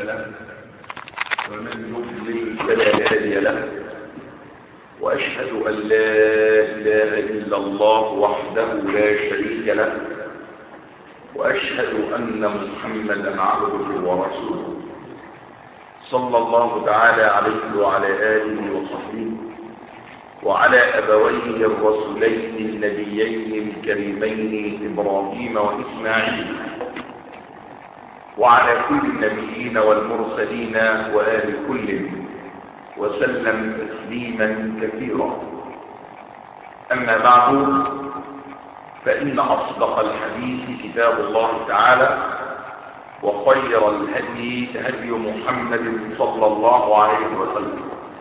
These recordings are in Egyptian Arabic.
له ومن يضلل فلا هادي له وأشهد أن لا إله إلا الله وحده لا شريك له وأشهد أن محمدا عبده ورسوله صلى الله تعالى عليه وعلى آله وصحبه وعلى أبويه الرسولين النبيين الكريمين إبراهيم وإسماعيل وعلى كل النبيين والمرسلين وآل كل وسلم تسليما كثيرا أما بعد فإن أصدق الحديث كتاب الله تعالى وخير الهدي هدي محمد صلى الله عليه وسلم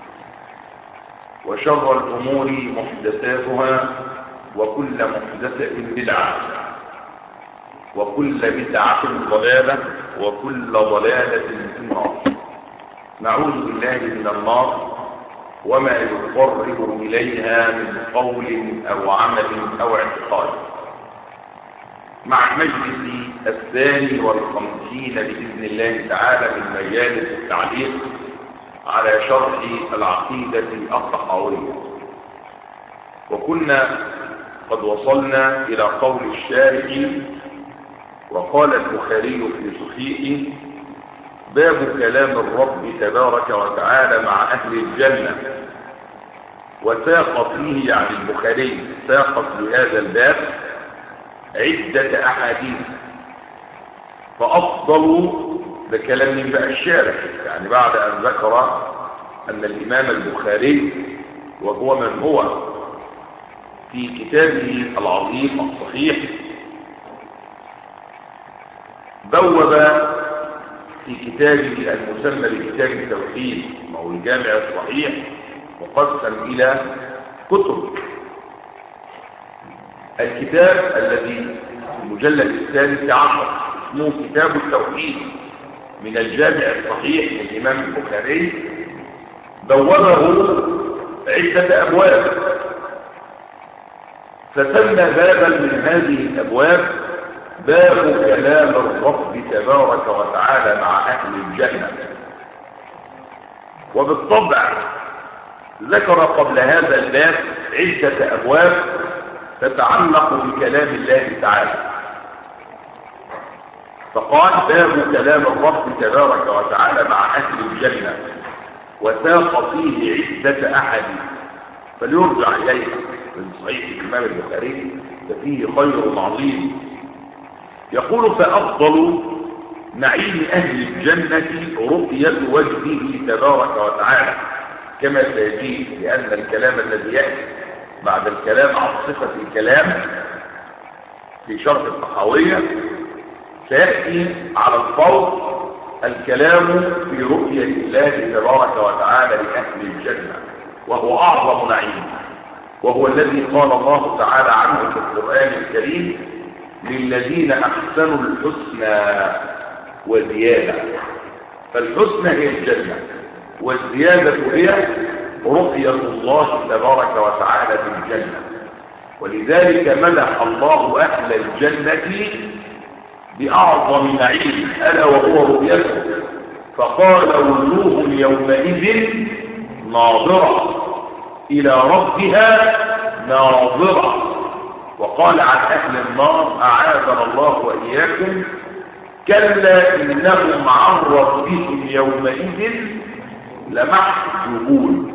وشر الأمور محدثاتها وكل محدثة بدعة وكل بدعة ضلالة وكل ضلالة في النار نعوذ بالله من النار وما يقرب إليها من قول أو عمل أو اعتقاد مع المجلس الثاني والخمسين بإذن الله تعالى من مجالس التعليق على شرح العقيدة الطحاوية وكنا قد وصلنا إلى قول الشارع وقال البخاري في صحيحه باب كلام الرب تبارك وتعالى مع أهل الجنة وساق فيه يعني البخاري ساقت لهذا الباب عدة أحاديث فأفضل بكلام من بقى الشارع يعني بعد أن ذكر أن الإمام البخاري وهو من هو في كتابه العظيم الصحيح بوب في كتابه المسمى بكتاب التوحيد وهو الجامع الصحيح مقسم إلى كتب الكتاب الذي في المجلد الثالث عشر اسمه كتاب التوحيد من الجامع الصحيح للإمام البخاري بوبه عدة أبواب فسمى بابا من هذه الأبواب باب كلام الرب تبارك وتعالى مع أهل الجنة وبالطبع ذكر قبل هذا الباب عدة أبواب تتعلق بكلام الله تعالى فقال باب كلام الرب تبارك وتعالى مع أهل الجنة وساق فيه عدة أحاديث فليرجع إليه من صحيح الإمام البخاري ففيه خير عظيم يقول فأفضل نعيم أهل الجنة رؤية وجهه تبارك وتعالى كما سيجيء لأن الكلام الذي يأتي بعد الكلام عن صفة الكلام في شرط الطحاوية سيأتي على الفور الكلام في رؤية الله تبارك وتعالى لأهل الجنة وهو أعظم نعيم وهو الذي قال الله تعالى عنه في القرآن الكريم للذين أحسنوا الحسنى وزيادة فالحسنى هي الجنة والزيادة هي رؤية الله تبارك وتعالى في الجنة ولذلك مدح الله أهل الجنة بأعظم نعيم ألا وهو رؤيته فقال وجوه يومئذ ناظرة إلى ربها ناظرة وقال عن أهل النار أعاذنا الله وإياكم كلا إنهم عن ربهم يومئذ لمحجوبون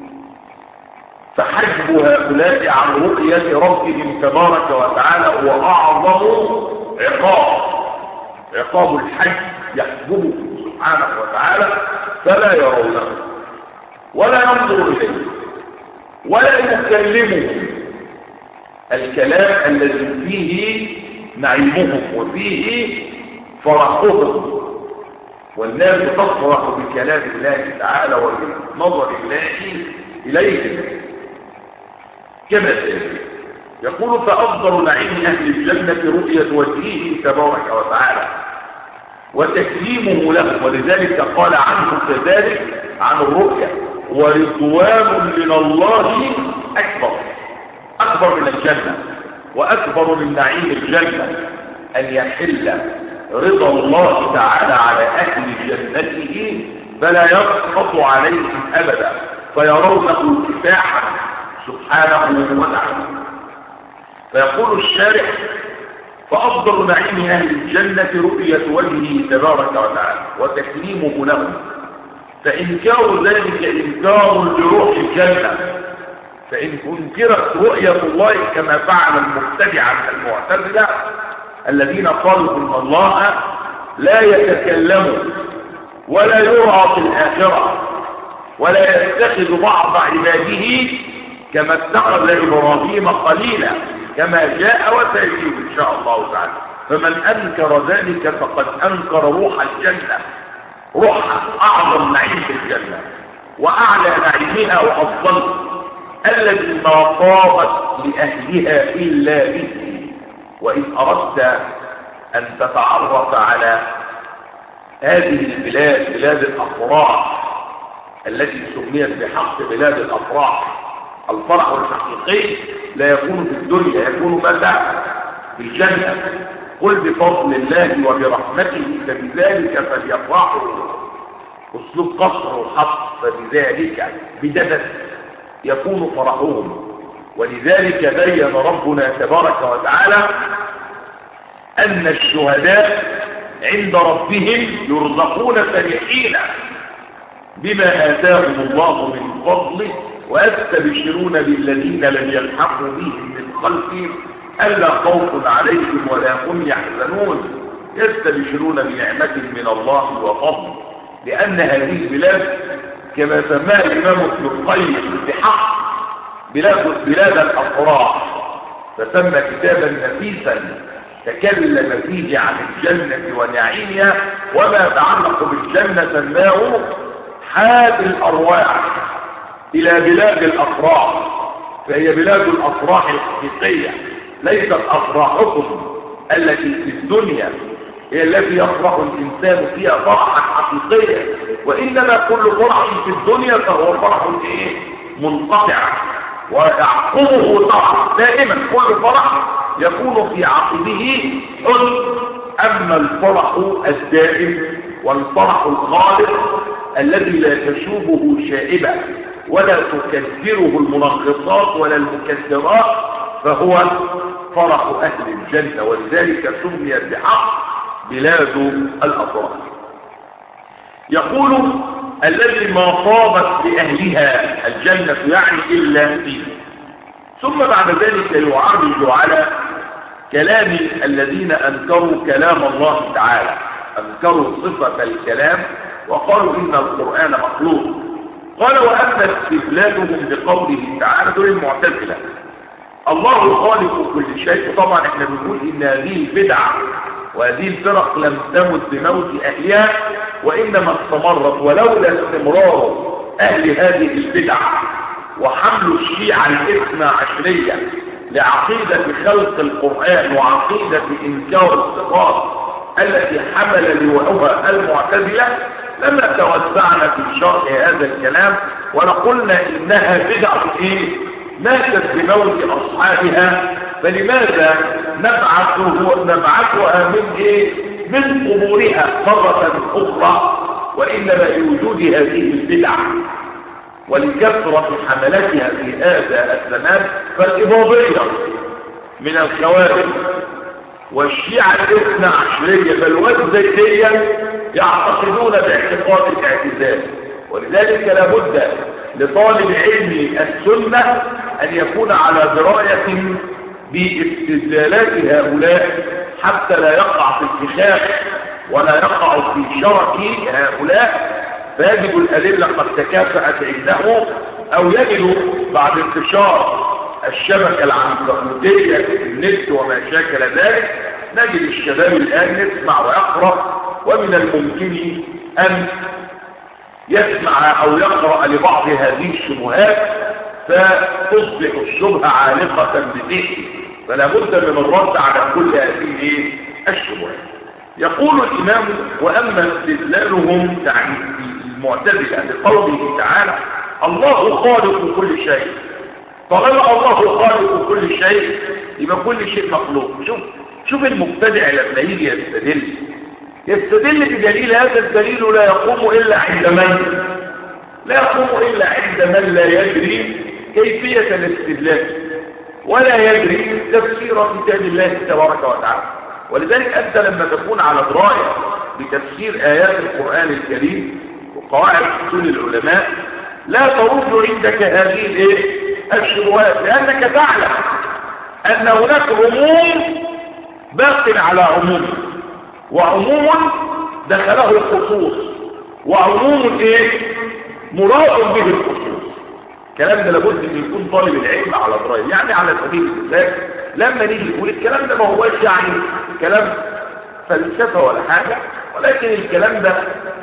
فحجب هؤلاء عن رؤية ربهم تبارك وتعالى هو أعظم عقاب عقاب الحج يحجبه سبحانه وتعالى فلا يرونه ولا ينظر إليه ولا يكلمه الكلام الذي فيه نعيمهم وفيه فرحهم والناس تفرح بكلام الله تعالى وبنظر الله إليه كما سيجي يقول فأفضل نعيم أهل الجنة رؤية وجهه تبارك وتعالى وتكريمه له ولذلك قال عنه كذلك عن الرؤية ورضوان من الله أكبر أكبر من الجنة وأكبر من نعيم الجنة أن يحل رضا الله تعالى على أهل جنته فلا يسقط عليهم أبدا فيرونه كفاحا سبحانه وتعالى فيقول الشارع فأفضل نعيم أهل الجنة رؤية وجهه تبارك وتعالى وتكريمه لهم فإنكار ذلك إنكار لروح الجنة فإن أنكرت رؤية الله كما فعل المبتدعة المعتزلة الذين قالوا إن الله لا يتكلم ولا يرى في الآخرة ولا يتخذ بعض عباده كما اتخذ إبراهيم قليلا كما جاء وسيجيب إن شاء الله تعالى فمن أنكر ذلك فقد أنكر روح الجنة روح أعظم نعيم في الجنة وأعلى نعيمها وأفضل الذي ما طابت لأهلها إلا به وإن أردت أن تتعرف على هذه البلاد بلاد الأفراح التي سميت بحق بلاد الأفراح الفرح الحقيقي لا يكون في الدنيا يكون متى في الجنة قل بفضل الله وبرحمته فبذلك فليفرحوا اسلوب قصر وحق فبذلك بددت يكون فرحهم ولذلك بين ربنا تبارك وتعالى أن الشهداء عند ربهم يرزقون فرحين بما آتاهم الله من فضله ويستبشرون بالذين لم يلحقوا بهم من خلفهم ألا خوف عليهم ولا هم يحزنون يستبشرون بنعمة من الله وفضل لأن هذه البلاد كما سماها الإمام ابن القيم بحق بلاد, بلاد الأفراح فسمى كتابا نفيسا تكلم فيه عن الجنة ونعيمها وما يتعلق بالجنة سماه حاد الأرواح إلى بلاد الأفراح فهي بلاد الأفراح الحقيقية ليست أفراحكم التي في الدنيا هي التي يفرح الإنسان فيها فرحا حقيقيا وإنما كل فرح في الدنيا فهو فرح إيه؟ منقطع ويعقبه طبعا دائما كل فرح يكون في عقبه حزن أما الفرح الدائم والفرح الخالق الذي لا تشوبه شائبة ولا تكثره المنغصات ولا المكثرات فهو فرح أهل الجنة ولذلك سميت بحق بلاد الأفراح يقول الذي ما طابت لأهلها الجنة يعني إلا فيه ثم بعد ذلك يعرج على كلام الذين أنكروا كلام الله تعالى أنكروا صفة الكلام وقالوا إن القرآن مخلوق قال وأما استدلالهم بقوله تعالى دول المعتزلة الله خالق كل شيء طبعا احنا بنقول ان هذه البدعة وهذه الفرق لم تمت بموت اهلها وانما استمرت ولولا استمرار اهل هذه البدعة وحمل الشيعة الاثنى عشرية لعقيدة خلق القرآن وعقيدة انكار الصفات التي حمل لواءها المعتزلة لما توسعنا في شرح هذا الكلام ولقلنا انها بدعة ايه ماتت بموت اصحابها فلماذا نبعثه نبعثها من ايه من قبورها مرة اخرى وانما لوجود هذه البدع ولكثرة حملتها في هذا الزمان فالإباضية من الخوارج والشيعة الاثنى عشرية بل والزيدية يعتقدون باعتقاد الاعتزال ولذلك لابد لطالب علم السنة أن يكون على دراية باستدلالات هؤلاء حتى لا يقع في اتخاذ ولا يقع في شرك هؤلاء فيجب الأدلة قد تكافأت عنده أو يجد بعد انتشار الشبكة العنكبوتية في النت وما شاكل ذلك نجد الشباب الآن يسمع ويقرأ ومن الممكن أن يسمع أو يقرأ لبعض هذه الشبهات فتصبح الشبهة عالقة بذهنه فلا بد من الرد على كل هذه الشبهات يقول الإمام وأما استدلالهم يعني المعتزلة لقوله تعالى الله خالق كل شيء طالما الله خالق كل شيء يبقى كل شيء مخلوق شوف شوف المبتدع لما يجي يستدل يستدل بدليل هذا الدليل لا يقوم إلا عند من لا يقوم إلا عند من لا يدري كيفية الاستدلال ولا يدري تفسير كتاب الله تبارك وتعالى ولذلك أنت لما تكون على دراية بتفسير آيات القرآن الكريم وقواعد أصول العلماء لا ترد عندك هذه الايه الشبهات لأنك تعلم أن هناك عموم باق على عموم وعموم دخله الخصوص وعموم ايه مراد به الخصوص الكلام ده لابد ان يكون طالب العلم على درايه يعني على سبيل المثال لما نيجي نقول الكلام ده ما هوش يعني كلام فلسفه ولا حاجه ولكن الكلام ده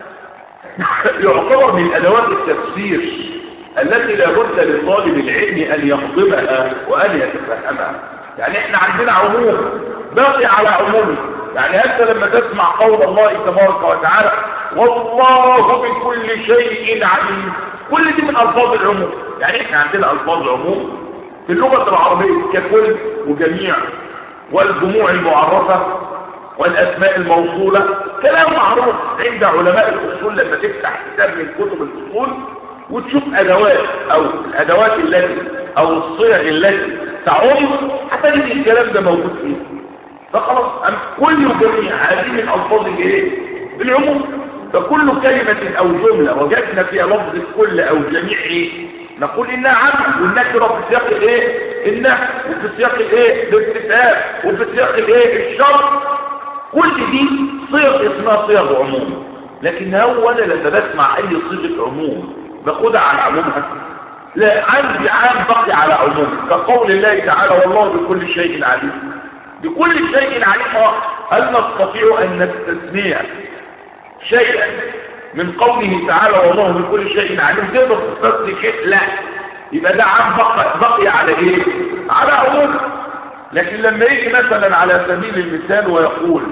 يعتبر من ادوات التفسير التي لابد لطالب العلم ان يخضمها وان يتفهمها يعني احنا عندنا عموم باقي على عمومه يعني انت لما تسمع قول الله تبارك وتعالى والله بكل شيء عليم كل دي من الفاظ العموم يعني احنا عندنا الفاظ عموم في اللغه العربيه ككل وجميع والجموع المعرفه والاسماء الموصوله كلام معروف عند علماء الاصول لما تفتح كتاب من كتب الاصول وتشوف ادوات او الادوات التي او الصيغ التي تعم هتجد الكلام ده موجود فيه فخلاص كل جميع هذه من الفاظ الايه العموم فكل كلمة او جملة وجدنا فيها لفظ كل او جميع ايه نقول انها عم والنكرة في سياق الايه النفس وفي سياق الايه الاستفهام وفي سياق الايه الشرط كل دي صيغ اسمها صيغ عموم لكن هو انا لما بسمع اي صيغه عموم باخدها على عمومها لا عندي عام بقي على عموم كقول الله تعالى والله بكل شيء عليم بكل شيء عليم هل نستطيع ان نستثني شيئا من قوله تعالى والله بكل شيء عليم تقدر تستثني شيء لا يبقى ده عام بقي, بقي على ايه على عموم لكن لما يجي مثلا على سبيل المثال ويقول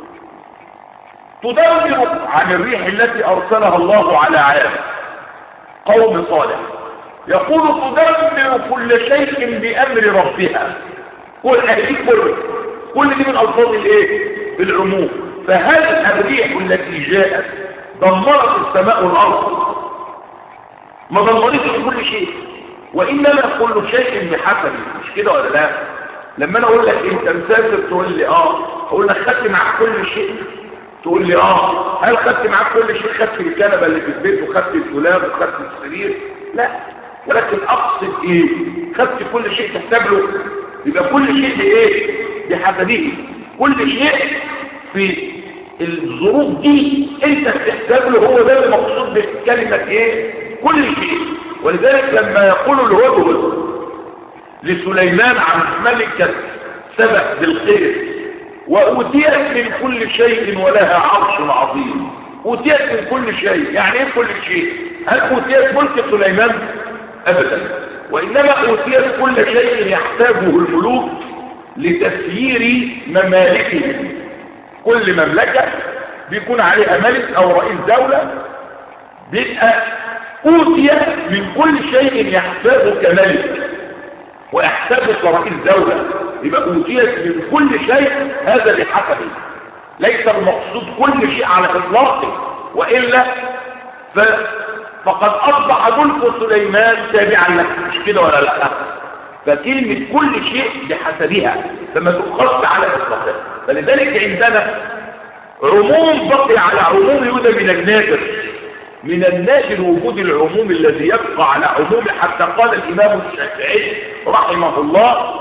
تدمر عن الريح التي ارسلها الله على عاد قوم صالح يقول تدمر كل شيء بامر ربها كل هذه كل كل دي من الفاظ الايه العموم فهل الريح التي جاءت دمرت السماء والارض ما دمرتش كل شيء وانما كل شيء بحسبه مش كده ولا لا لما انا اقول لك انت مسافر تقول لي اه اقول لك خدت معاك كل شيء تقول لي اه هل خدت معاك كل شيء خدت الكنبه اللي في البيت وخدت الدولاب وخدت السرير لا ولكن اقصد ايه خدت كل شيء تحسب له يبقى كل شيء بايه بحسبه كل شيء في الظروف دي انت بتحسب له هو ده المقصود بكلمه ايه كل شيء ولذلك لما يقول الهدهد لسليمان عن ملكة سبأ بالخير وأوتيت من كل شيء ولها عرش عظيم أوتيت من كل شيء يعني ايه كل شيء هل أوتيت ملك سليمان أبدا وإنما أوتيت كل شيء يحتاجه الملوك لتسيير ممالكهم كل مملكة بيكون عليها ملك أو رئيس دولة بيبقى أوتي من كل شيء يحتاجه كملك ويحتاجه كرئيس دولة يبقى أوتيت من كل شيء هذا بحسبه ليس المقصود كل شيء على إطلاقه وإلا ف... فقد أصبح ملك سليمان تابعا له مش كده ولا لا فكلمة كل شيء بحسبها فما تؤخذش على إطلاقها فلذلك عندنا عموم بقي على عموم يوجد من النادر من النادر وجود العموم الذي يبقى على عموم حتى قال الإمام الشافعي رحمه الله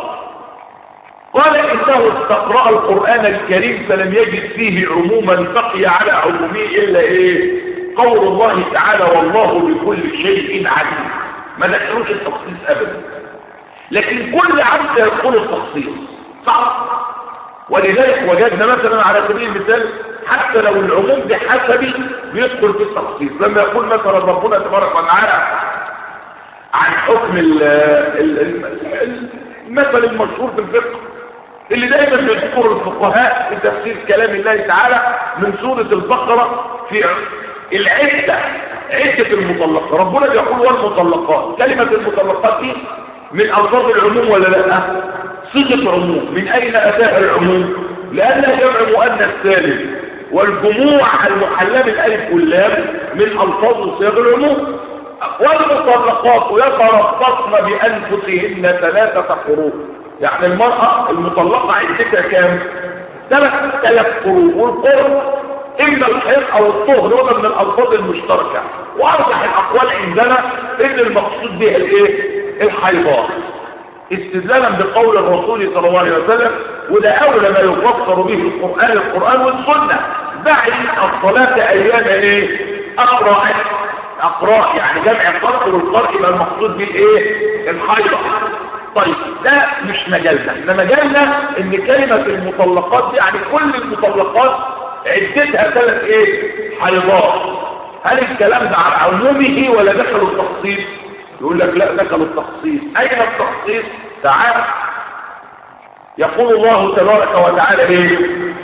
قال إنه استقرأ القرآن الكريم فلم يجد فيه عموما بقي على عمومه إلا إيه قول الله تعالى والله بكل شيء عليم ما دخلوش التخصيص أبدا لكن كل عبد يدخل التخصيص صح ولذلك وجدنا مثلا على سبيل المثال حتى لو العموم بحسبي بيدخل في التخصيص لما يقول مثلا ربنا تبارك وتعالى عن حكم المثل المشهور في الفقه اللي دايما بيذكر الفقهاء في تفسير كلام الله تعالى من سورة البقرة في العدة عدة المطلقات ربنا بيقول والمطلقات كلمة المطلقات دي من ألفاظ العموم ولا لا صيغة عموم من أين أتاها العموم لأنها جمع مؤنث سالم والجموع المحلى بالالف واللام من الفاظ صيغ العموم والمطلقات يتربصن بانفسهن ثلاثه قروء يعني المراه المطلقه عدتها كام ثلاث ثلاث قروء والقرء اما الحيض او الطهر هذا من الالفاظ المشتركه وارجح الاقوال عندنا ان المقصود بها الايه الحيضات استدلالا بقول الرسول صلى الله عليه وسلم وده اولى ما يفسر به القران القران والسنه بعد الصلاه ايام ايه اقرا اقراء يعني جمع القرء والقرء يبقى المقصود به ايه الحيضه طيب ده مش مجالنا احنا مجالنا ان كلمه المطلقات دي يعني كل المطلقات عدتها ثلاث ايه حيضات هل الكلام ده على عمومه ولا دخلوا التخصيص يقول لك لا دخلوا التخصيص اين التخصيص تعال يقول الله تبارك وتعالى ايه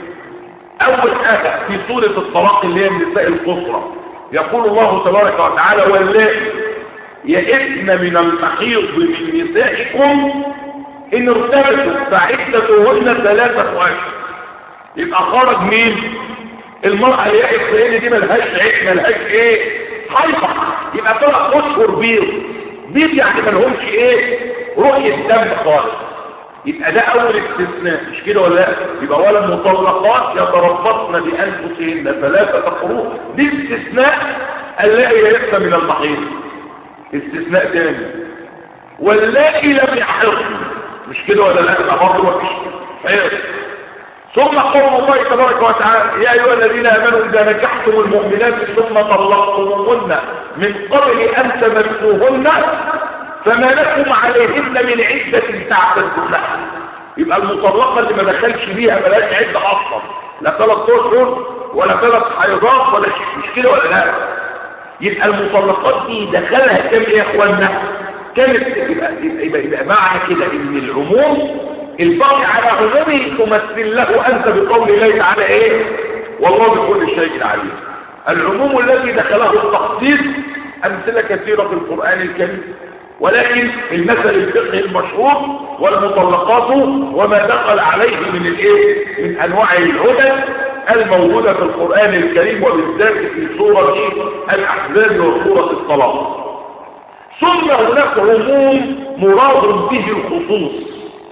اول حاجه في سوره الطلاق اللي هي النساء القصرى يقول الله تبارك وتعالى واللائي يئسن من المحيض من نسائكم ان ارتبتوا فعدتهن ثلاثه اشهر يبقى خرج مين المرأة اللي هي الإسرائيلية دي ملهاش عيش ملهاش ايه حيضة يبقى طلع اشهر بيض بيض يعني ملهمش ايه رؤية دم خالص يبقى ده اول استثناء مش كده ولا لا يبقى ولا المطلقات يتربصن بانفسهن ثلاثة قروء دي استثناء اللاقي يئس من المحيض استثناء تاني واللائي لم يحضن مش كده ولا لا يبقى برضه مفيش حيض ثم قول الله تبارك وتعالى يا ايها الذين امنوا اذا نكحتم المؤمنات ثم طلقتموهن من قبل ان تمسوهن فما لكم عليهن من عده تعتدونها يبقى المطلقه اللي ما دخلش بيها ملاش عده اصلا لا ثلاث اشهر ولا ثلاث حيضات ولا شيء مش كده ولا لا يبقى المطلقات دي دخلها كام يا اخوانا كانت يبقى, يبقى, يبقى معنى كده ان العموم الباقي على عمومه تمثل له انت بقول الله تعالى ايه والله بكل شيء عليم العموم الذي دخله التخصيص امثله كثيره في القران الكريم ولكن المثل الفقهي المشهور والمطلقات وما دخل عليه من الايه من انواع الهدى الموجوده في القران الكريم وبالذات في سوره الاحزاب وسوره الطلاق ثم هناك عموم مراد به الخصوص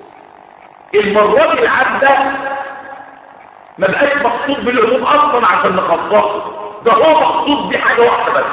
المرات اللي عدى ما بقاش مقصود بالعموم اصلا عشان نخصصه ده هو مقصود بحاجه واحده بس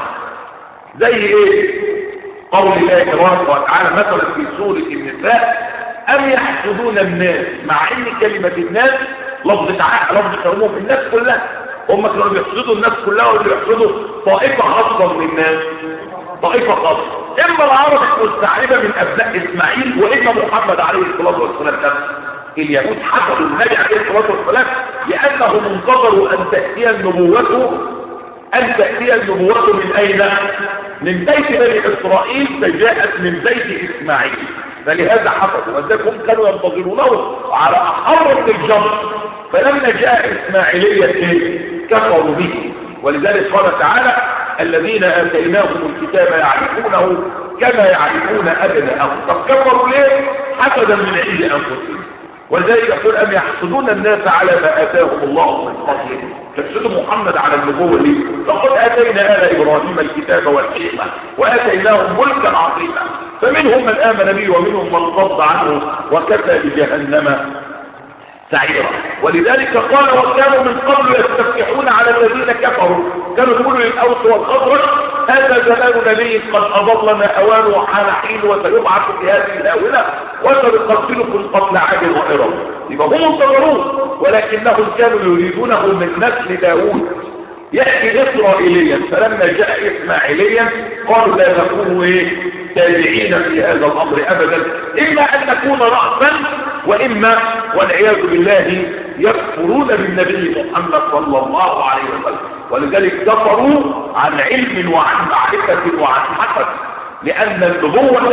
زي ايه قول الله تبارك وتعالى مثلا في سوره النساء ام يحسدون الناس مع ان كلمه الناس لفظ عام لفظ عموم الناس كلها هم كانوا بيحسدوا الناس كلها واللي بيحسدوا طائفه خاصه من الناس طائفه خاصه اما العرب المستعربه من ابناء اسماعيل واما محمد عليه الصلاه والسلام نفسه اليهود حسدوا النبي عليه الصلاه والسلام لانهم انتظروا ان تاتي النبوه ان تاتي النبوه من اين من بيت بني اسرائيل فجاءت من بيت اسماعيل فلهذا حسدوا وذلكم كانوا ينتظرونه على احر من الجمر فلما جاء اسماعيليه كفروا به ولذلك قال تعالى الذين اتيناهم الكتاب يعرفونه كما يعرفون ابناءهم طب كفروا ليه حسدا من عند انفسهم ولذلك يقول أم يحسدون الناس على ما آتاهم الله من فضله تحسد محمد على النبوة دي لقد آتينا آل إبراهيم الكتاب والحكمة وآتيناهم ملكا عظيما فمنهم من آمن به ومنهم من صد عنه وكفى بجهنم سعيرا ولذلك قال وكانوا من قبل يستفتحون على الذين كفروا كانوا يقولوا للأوس والخضرج هذا زمان نبي قد أضلنا أوان وحان حين وسيبعث في هذه الآونة وسنقتلكم قتل عاد وإرم يبقى هم انتظرون ولكنهم كانوا يريدونه من نسل داوود يأتي إسرائيليا فلما جاء إسماعيليا قالوا لا نكون إيه تابعين في هذا الأمر أبدا إما أن نكون رأسا وإما والعياذ بالله يكفرون بالنبي محمد صلى الله عليه وسلم ولذلك كفروا عن علم وعن معرفة وعن حسد لأن النبوة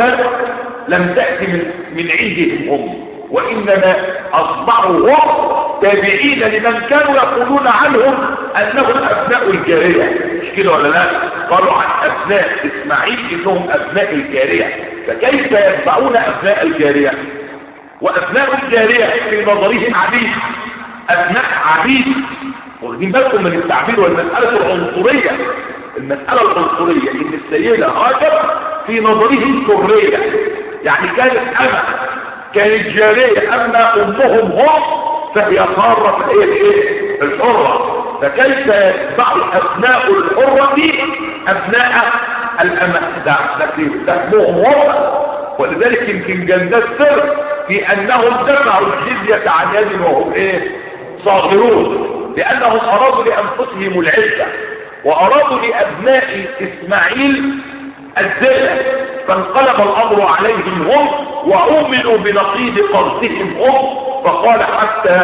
لم تأتي من, من عندهم هم وإنما أصبحوا هم تابعين لمن كانوا يقولون عنهم أنهم أبناء الجارية مش كده ولا لا قالوا عن أبناء إسماعيل إنهم أبناء الجارية فكيف يتبعون أبناء الجارية وأبناء الجارية في نظرهم عبيد أبناء عبيد واخدين بالكم من التعبير والمسألة العنصرية المسألة العنصرية ان السيدة هاجر في نظره سرية يعني كانت أمة كانت جارية أما أمهم هم فهي قارة فهي الايه الحرة فكيف يتبع أبناء الحرة أبناء الأمة ده دمهم هم ولذلك يمكن جنة السر في أنهم دفعوا الجزية عن يد وهم ايه صاغرون لأنهم أرادوا لأنفسهم العزة وأرادوا لأبناء إسماعيل الذلة فانقلب الأمر عليهم هم وأؤمنوا بنقيض قرصهم هم فقال حتى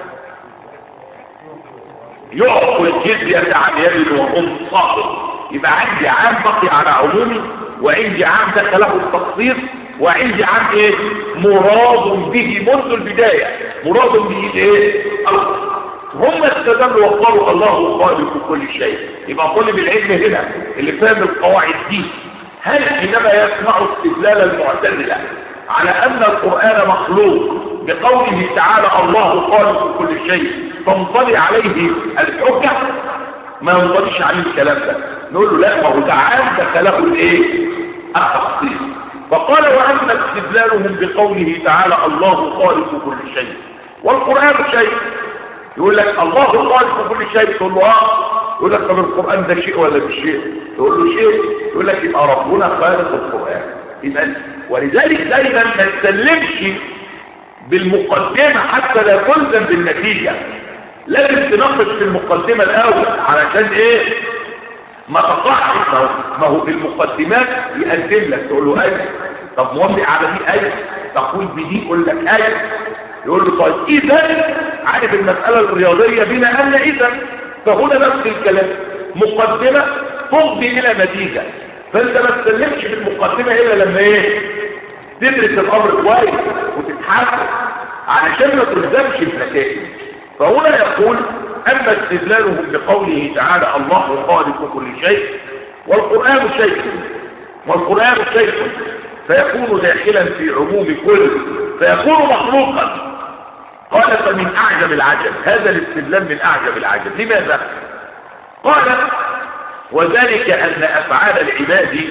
يعطوا الجزية عن يد وهم صاغر يبقى عندي عام بقي على عمومي وعندي عام دخله التقصير وعندي عام ايه مراد به منذ البداية مراد به ايه هم استدلوا وقالوا الله خالق كل شيء يبقى طالب العلم هنا اللي فاهم القواعد دي هل حينما يسمع استدلال المعتزله على ان القران مخلوق بقوله تعالى الله خالق كل شيء تنطلي عليه الحجه ما ينطليش عليه الكلام ده نقول له لا ما هو تعالى دخله الايه التخصيص فقال واما استدلالهم بقوله تعالى الله خالق كل شيء والقران شيء يقول لك الله خالق كل شيء تقول له اه يقول لك طب القران ده شيء ولا مش شيء تقول له شيء يقول لك يبقى ربنا خالق القران اذا ولذلك دايما ما تسلمش بالمقدمه حتى لا تلزم بالنتيجه لازم تناقش في المقدمه الاول علشان ايه ما تقعش ما هو في المقدمات يقدم لك تقول له ايه طب موافق على دي ايه تقول بدي يقول لك ايه يقول له طيب اذا عارف المسألة الرياضية بما ان اذا فهنا نفس الكلام مقدمة تفضي الى نتيجة فانت ما تسلمش بالمقدمة الا لما ايه تدرس الامر كويس وتتحاسب علشان ما تلزمش النتائج فهنا يقول اما استدلالهم بقوله تعالى الله خالق كل شيء والقرآن شيء والقرآن شيء فيكون داخلا في عموم كل فيكون مخلوقا قال فمن أعجب العجب هذا الاستدلال من أعجب العجب لماذا؟ قال وذلك أن أفعال العباد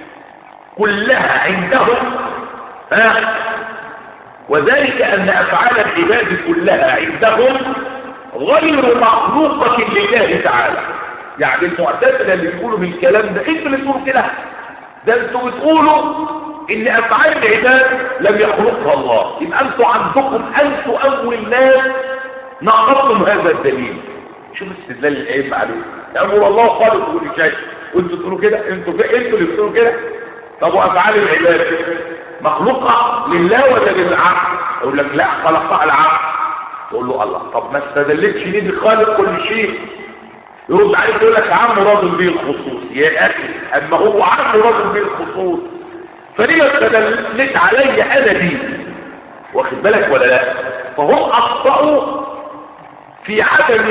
كلها عندهم ها وذلك أن أفعال العباد كلها عندهم غير مخلوقة لله تعالى يعني المعتزلة اللي بيقولوا بالكلام ده انتوا اللي بتقولوا كده ده انتوا بتقولوا ان افعال العباد لم يخلقها الله يبقى انتوا عندكم انتوا اول ناس نقضتم هذا الدليل شوف استدلال الايه عليه يقول الله خالق كل شيء وانتوا تقولوا كده انتوا انتوا اللي بتقولوا كده طب وافعال العباد مخلوقه لله ولا للعبد اقول لك لا خلقها العبد تقول له الله طب ما استدلتش ليه بخالق كل شيء يرد عليك يقول لك عم مراد به الخصوص يا اخي اما هو عم مراد به الخصوص فليه استدلت علي انا دي واخد بالك ولا لا فهم اخطاوا في عدم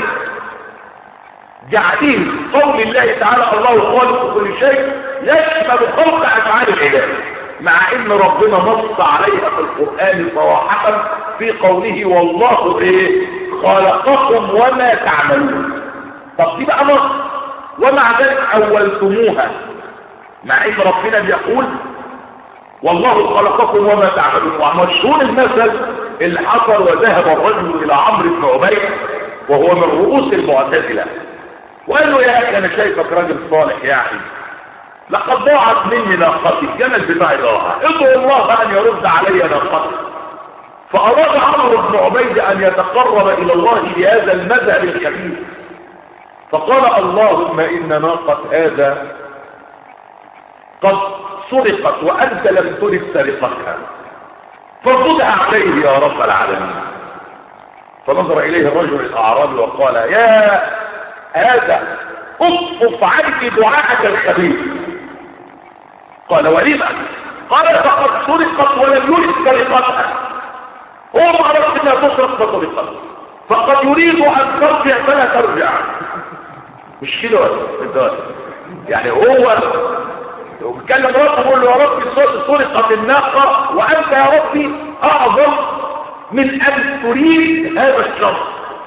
جعلين قول الله تعالى الله خالق كل شيء يشمل خلق افعال العباد مع ان ربنا نص عليها في القران صراحه في قوله والله ايه خلقكم وما تعملون طب دي بقى نص ومع ذلك اولتموها مع ان ربنا بيقول والله خلقكم وما تعملون ومشهور المثل اللي حصل وذهب الرجل الى عمرو بن عبيد وهو من رؤوس المعتزله وقال له يا اخي انا شايفك راجل صالح يعني لقد ضاعت مني ناقتي الجمل بتاعي ضاع ادعو الله ان يرد علي ناقتي فاراد عمرو بن عبيد ان يتقرب الى الله بهذا المذهب الخبيث فقال اللهم ان ناقه هذا قد سرقت وانت لم ترد سرقتها فردها عليه يا رب العالمين فنظر اليه الرجل الاعرابي وقال يا هذا اصفف عنك دعاءك الخبيث قال ولما قال فقد سرقت ولم يرد سرقتها هو ما عرفت انها تسرق فسرقت فقد يريد ان ترجع فلا ترجع مش كده يعني هو وبيتكلم ربه بيقول له يا ربي سرقت الناقه وانت يا ربي اعظم من ان تريد هذا الشر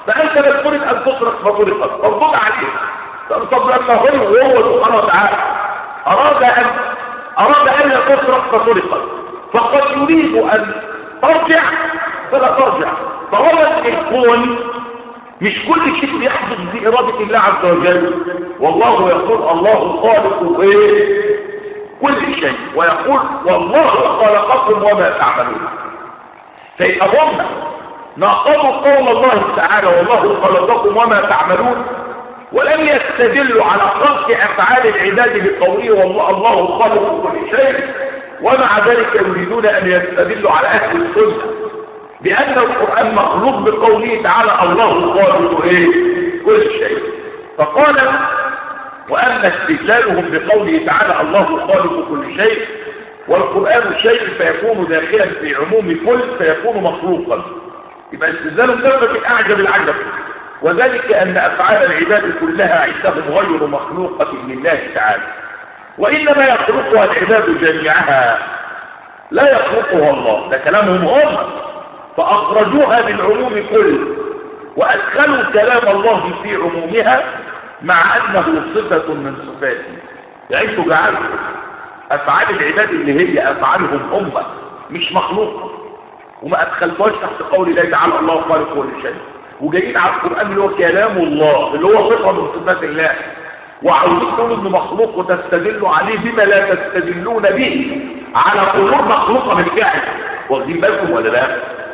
فانت لا تريد ان تطرق فطرقت فانظر عليه طب لما هو وهو سبحانه وتعالى اراد ان اراد ان تطرق فطرقت فقد يريد ان ترجع فلا ترجع فهو الكون مش كل شيء يحدث بإرادة الله عز وجل والله يقول الله خالق ايه كل شيء ويقول والله خلقكم وما تعملون فيبقى هم ناقضوا قول الله تعالى والله خلقكم وما تعملون ولم يستدلوا على خلق افعال العباد بقوله والله الله خالق كل شيء ومع ذلك يريدون ان يستدلوا على اهل السنه بان القران مخلوق بقوله تعالى الله خالق ايه كل شيء فقال واما استدلالهم بقوله تعالى الله خالق كل شيء والقران شيء فيكون داخلا في عموم كل فيكون مخلوقا يبقى استدلالهم ده من اعجب العجب وذلك ان افعال العباد كلها عندهم غير مخلوقه لله تعالى وانما يخلقها العباد جميعها لا يخلقها الله ده كلامهم هم فاخرجوها من عموم كل وادخلوا كلام الله في عمومها مع انه صفه من صفاته يعني انتوا جعلتوا افعال العباد اللي هي افعالهم هم مش مخلوقه وما ادخلتوهاش تحت قول الله تعالى الله خالق كل شيء وجايين على القران اللي هو كلام الله اللي هو صفه من صفات الله وعاوزين تقولوا انه مخلوق وتستدلوا عليه بما لا تستدلون به على امور مخلوقه بالفعل واخدين بالكم ولا لا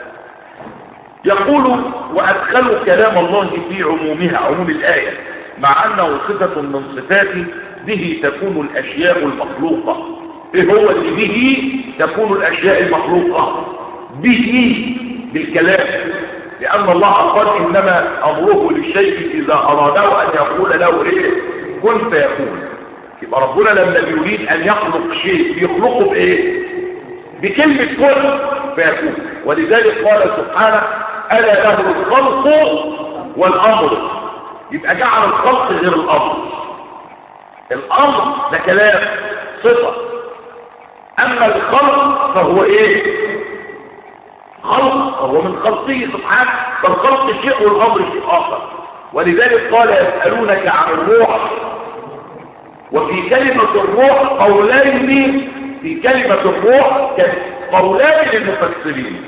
يقول وادخلوا كلام الله في عمومها عموم الايه مع انه صفه من صفاته به تكون الاشياء المخلوقه ايه هو اللي به تكون الاشياء المخلوقه به بالكلام لان الله قال انما امره للشيء اذا اراده ان يقول له ايه كن فيكون يبقى ربنا لما يريد ان يخلق شيء بيخلقه بايه بكلمه كن فيكون ولذلك قال سبحانه الا له الخلق والامر يبقى جعل الخلق غير الامر الامر ده كلام صفه اما الخلق فهو ايه خلق هو من خلقه سبحانه فالخلق شيء والامر شيء اخر ولذلك قال يسالونك عن الروح وفي كلمه الروح قولين في كلمه الروح قولان للمفسرين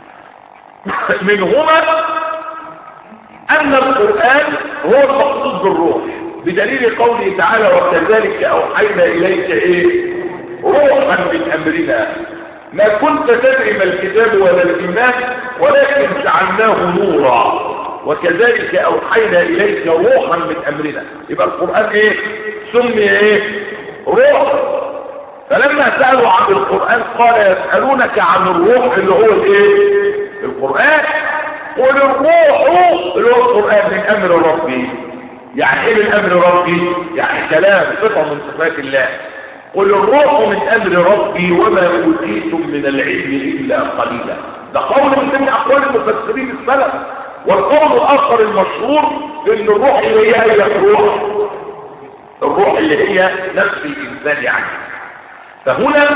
منهما ان القران هو المقصود بالروح بدليل قوله تعالى وكذلك اوحينا اليك ايه روحا من امرنا ما كنت تدري ما الكتاب ولا الايمان ولكن جعلناه نورا وكذلك اوحينا اليك روحا من امرنا يبقى القران ايه سمي ايه روح فلما سالوا عن القران قال يسالونك عن الروح اللي هو الايه القران قل الروح اللي هو القران من امر ربي يعني ايه من امر ربي يعني كلام صفه من صفات الله قل الروح من امر ربي وما اوتيتم من العلم الا قليلا ده قول من ضمن اقوال المفسرين السلف والقول الاخر المشهور ان الروح اللي هي هي الروح الروح اللي هي نفس الانسان يعني فهنا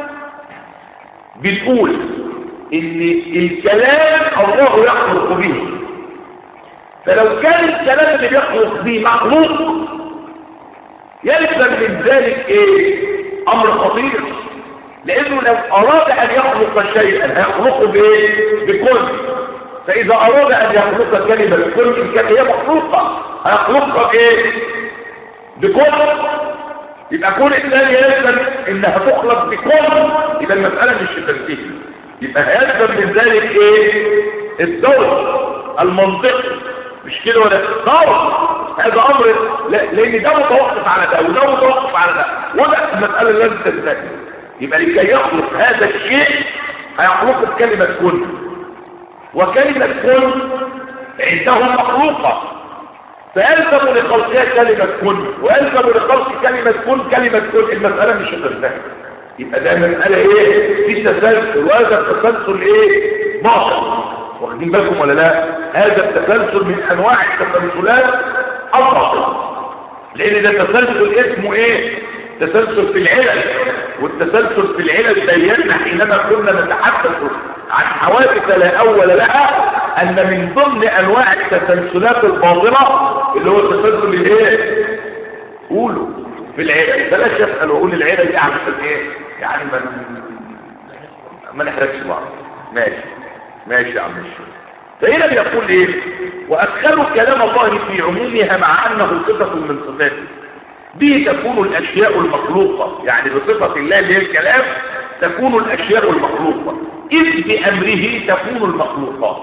بنقول ان الكلام الله يخلق به فلو كان الكلام اللي بيخلق به مخلوق يلزم من ذلك ايه امر خطير لانه لو اراد ان يخلق شيئا هيخلقه بايه بكل فاذا اراد ان يخلق كلمه بكل كان هي مخلوقه هيخلقها بايه بكل يبقى كل الثاني يلزم انها تخلق بكل يبقى المساله مش تنتهي يبقى هيلزم من ذلك ايه الدور المنطقي مش كده ولا طبعا هذا امر لان ده متوقف على ده وده متوقف على ده وده المساله اللي لازم تنتهي يبقى لكي يخلق هذا الشيء هيخلقه بكلمه كن وكلمه كن عندهم مخلوقه فيلزم لخلقها كلمه كن ويلزم لخلق كلمه كن كلمه كن المساله مش هتنتهي يبقى ده مساله ايه في تسلسل وهذا التسلسل ايه باطل واخدين بالكم ولا لا هذا التسلسل من انواع التسلسلات الباطله لان ده تسلسل اسمه ايه تسلسل في العلل والتسلسل في العلل بينا حينما كنا نتحدث عن حوادث لا أول لها أن من ضمن أنواع التسلسلات الباطلة اللي هو التسلسل الايه قولوا في العلل بلاش يسأل وقول العلل دي عشان ايه يعني ما ما نحرجش بعض ماشي ماشي يا عم الشيخ فهنا بيقول ايه وادخلوا كلام الله في عمومها مع انه صفه من صفاته به تكون الاشياء المخلوقه يعني بصفه الله اللي هي الكلام تكون الاشياء المخلوقه اذ بامره تكون المخلوقات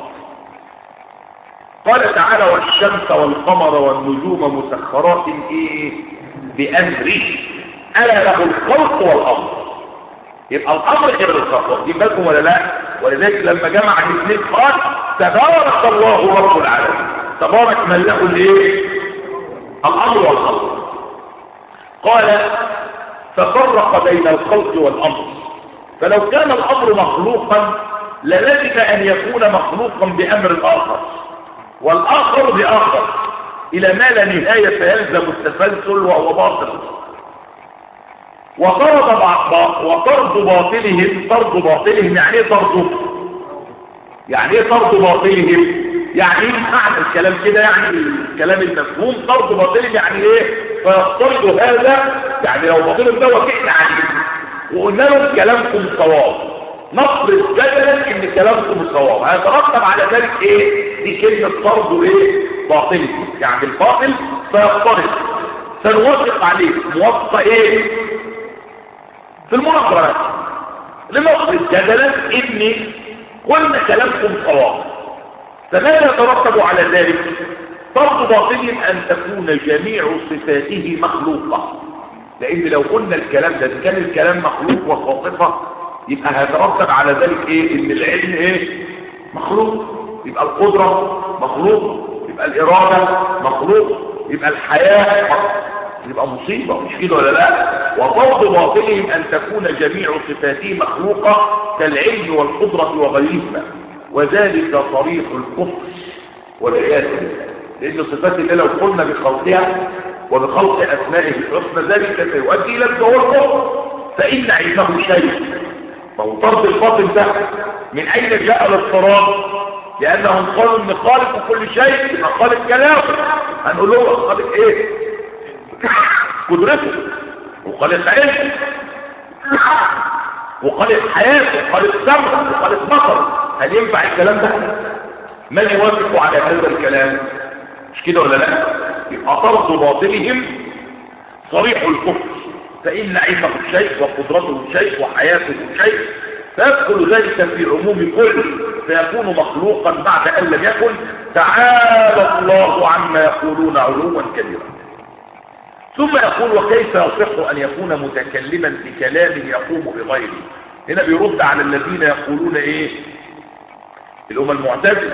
قال تعالى والشمس والقمر والنجوم مسخرات ايه بامره الا له الخلق والامر يبقى الامر غير الخلق واخدين بالكم ولا لا ولذلك لما جمع الاثنين قال تبارك الله رب العالمين تبارك من له الايه الامر والخلق قال ففرق بين الخلق والامر فلو كان الامر مخلوقا للزم ان يكون مخلوقا بامر اخر والاخر باخر الى ما لا نهايه يلزم التسلسل وهو باطل وطرد وطرد باطلهم طرد باطلهم يعني ايه طرده يعني ايه طرد باطلهم يعني ايه معنى الكلام كده يعني الكلام المفهوم طرد باطلهم يعني ايه فيفترض هذا يعني لو باطلهم ده وكئنا عليه وقلنا له كلامكم صواب نفرض جدلا ان كلامكم صواب هيترتب على ذلك ايه دي كلمه طرد ايه باطل يعني الباطل فيفترض سنوافق عليه موافقه ايه في المناظرات لنفرض جدلا ان قلنا كلامكم صواب فماذا يترتب على ذلك طرد باطل ان تكون جميع صفاته مخلوقه لان لو قلنا الكلام ده كان الكلام مخلوق وخاطفه يبقى هيترتب على ذلك ايه ان العلم ايه مخلوق يبقى القدره مخلوق يبقى الاراده مخلوق يبقى الحياه يبقى مصيبة مش كده ولا لا وضرب باطلهم أن تكون جميع صفاته مخلوقة كالعلم والقدرة وغيرهما وذلك طريق الكفر والعياذ بالله لأن صفات الله لو قلنا بخلقها وبخلق أسمائه الحسنى ذلك سيؤدي إلى الجوار الكفر فإن علمه شيء فهو طرد الباطل ده من أين جاء الاضطراب لأنهم قالوا إن خالق كل شيء يبقى خالق كلامه هنقول له خالق إيه قدرته وخالق علم وخالق حياته وخالق سمع وخالق بصر هل ينفع الكلام ده من يوافق على هذا الكلام مش كده ولا لا يبقى طرد باطلهم صريح الكفر فإن علمه شيء وقدرته شيء وحياته شيء فيدخل ذلك في عموم كل فيكون مخلوقا بعد أن لم يكن تعالى الله عما يقولون علوا كبيرا ثم يقول وكيف يصح أن يكون متكلما بكلام يقوم بغيره هنا بيرد على الذين يقولون ايه الأمة المعتزلة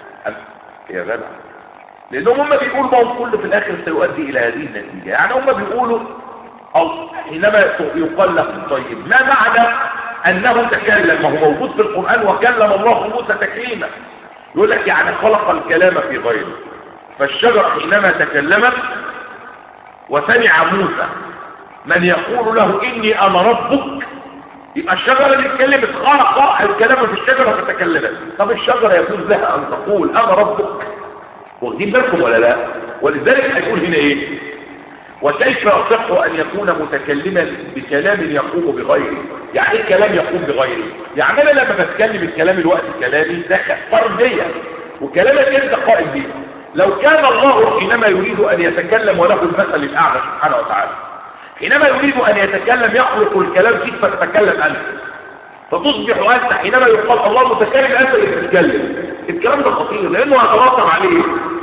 يا جدع لأنهم هم بيقولوا بقى كل في الآخر سيؤدي إلى هذه النتيجة يعني هم بيقولوا أو حينما يقال لهم طيب ما معنى أنه تكلم ما هو موجود في القرآن وكلم الله موسى تكليما يقول لك يعني خلق الكلام في غيره فالشجرة حينما تكلمت وسمع موسى من يقول له إني أنا ربك يبقى الشجرة اللي اتكلمت خلق الكلام في الشجرة فتكلمت طب الشجرة يجوز لها أن تقول أنا ربك واخدين بالكم ولا لا ولذلك هيقول هنا إيه وكيف يصح أن يكون متكلما بكلام يقوم بغيره يعني ايه كلام يقوم بغيره يعني أنا لما بتكلم الكلام الوقت كلامي ده قائم بيا وكلامك انت قائم بيه لو كان الله حينما يريد أن يتكلم وله المثل الأعلى سبحانه وتعالى حينما يريد أن يتكلم يخلق الكلام فيك فتتكلم أنت فتصبح أنت حينما يقال الله متكلم أنت اللي تتكلم الكلام ده خطير لأنه هيترتب عليه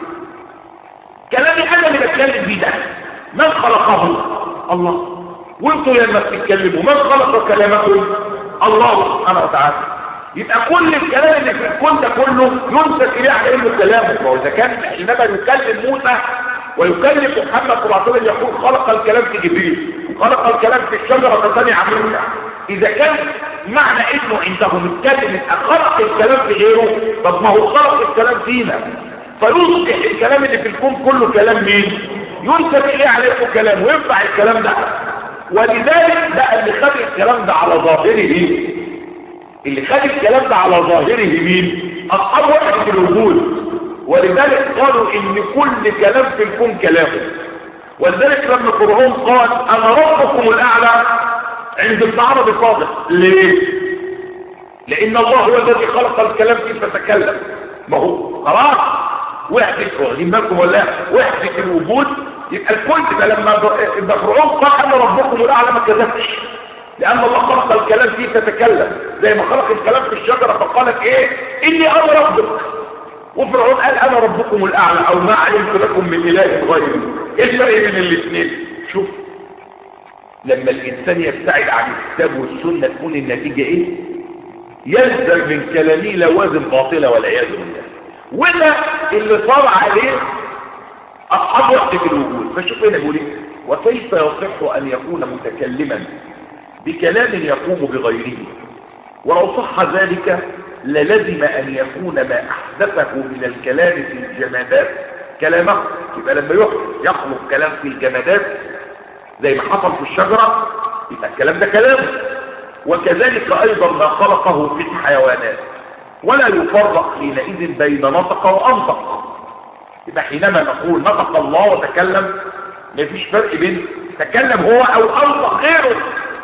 كلامي أنا اللي بتكلم بيه ده من خلقه الله وانتوا لما بتتكلموا من خلق كلامكم الله سبحانه وتعالى يبقى كل الكلام اللي في الكون ده كله ينسب اليه على انه كلامه واذا كان حينما يكلم موسى ويكلم محمد صلى الله عليه وسلم يقول خلق الكلام في جبريل وخلق الكلام في الشجره فسمع موسى اذا كان معنى انه عندهم الكلم خلق الكلام في غيره طب ما هو خلق الكلام فينا فيصبح الكلام اللي في الكون كله كلام مين ينسب اليه عليه كلام وينفع الكلام ده ولذلك بقى اللي خد الكلام ده على ظاهره اللي خد الكلام ده على ظاهره مين اصحاب وحده الوجود ولذلك قالوا ان كل كلام في الكون كلامه ولذلك لما فرعون قال انا ربكم الاعلى عند ابن عربي صادق ليه لان الله هو الذي خلق الكلام فيه فتكلم ما هو خلاص وحدة واخدين بالكم ولا وحدة الوجود يبقى الكل ده لما ابن فرعون قال انا ربكم الاعلى ما كذبش لان الله خلق الكلام فيه تتكلم زي ما خلق الكلام في الشجرة فقالت ايه اني انا ربك وفرعون قال انا ربكم الاعلى او ما علمت لكم من اله غيري ايه الفرق بين الاثنين شوف لما الانسان يبتعد عن الكتاب والسنه تكون النتيجه ايه يلزم من كلامه لوازم باطله والعياذ بالله وده اللي صار عليه اصحاب وقت في الوجود فشوف هنا بيقول ايه وكيف يصح ان يكون متكلما بكلام يقوم بغيره ولو صح ذلك للزم أن يكون ما أحدثه من الكلام في الجمادات كلامه يبقى لما يخلق كلام في الجمادات زي ما حصل في الشجرة يبقى الكلام ده كلامه وكذلك أيضا ما خلقه في الحيوانات ولا يفرق حينئذ بين نطق وأنطق يبقى حينما نقول نطق الله وتكلم مفيش فرق بين تكلم هو أو أنطق غيره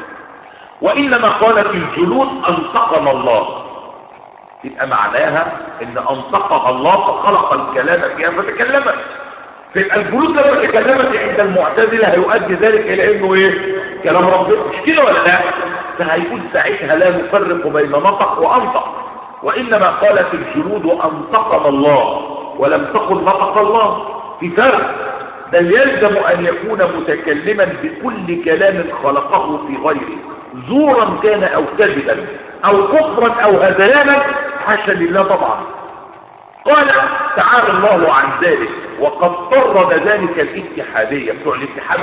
وإنما قالت الجلود أنطقنا الله يبقى معناها ان انطقها الله فخلق الكلام فيها فتكلمت فيبقى الجلود لما تكلمت عند المعتزله هيؤدي ذلك الى انه ايه كلام ربنا مش كده ولا لا فهيكون ساعتها لا نفرق بين نطق وانطق وانما قالت الجلود انطقنا الله ولم تقل نطق الله في فرق بل يلزم ان يكون متكلما بكل كلام خلقه في غيره زورا كان او كذبا او كفرا او هذيانا حاشا لله طبعا قال تعالى الله عن ذلك وقد طرد ذلك الاتحادية بتوع الاتحاد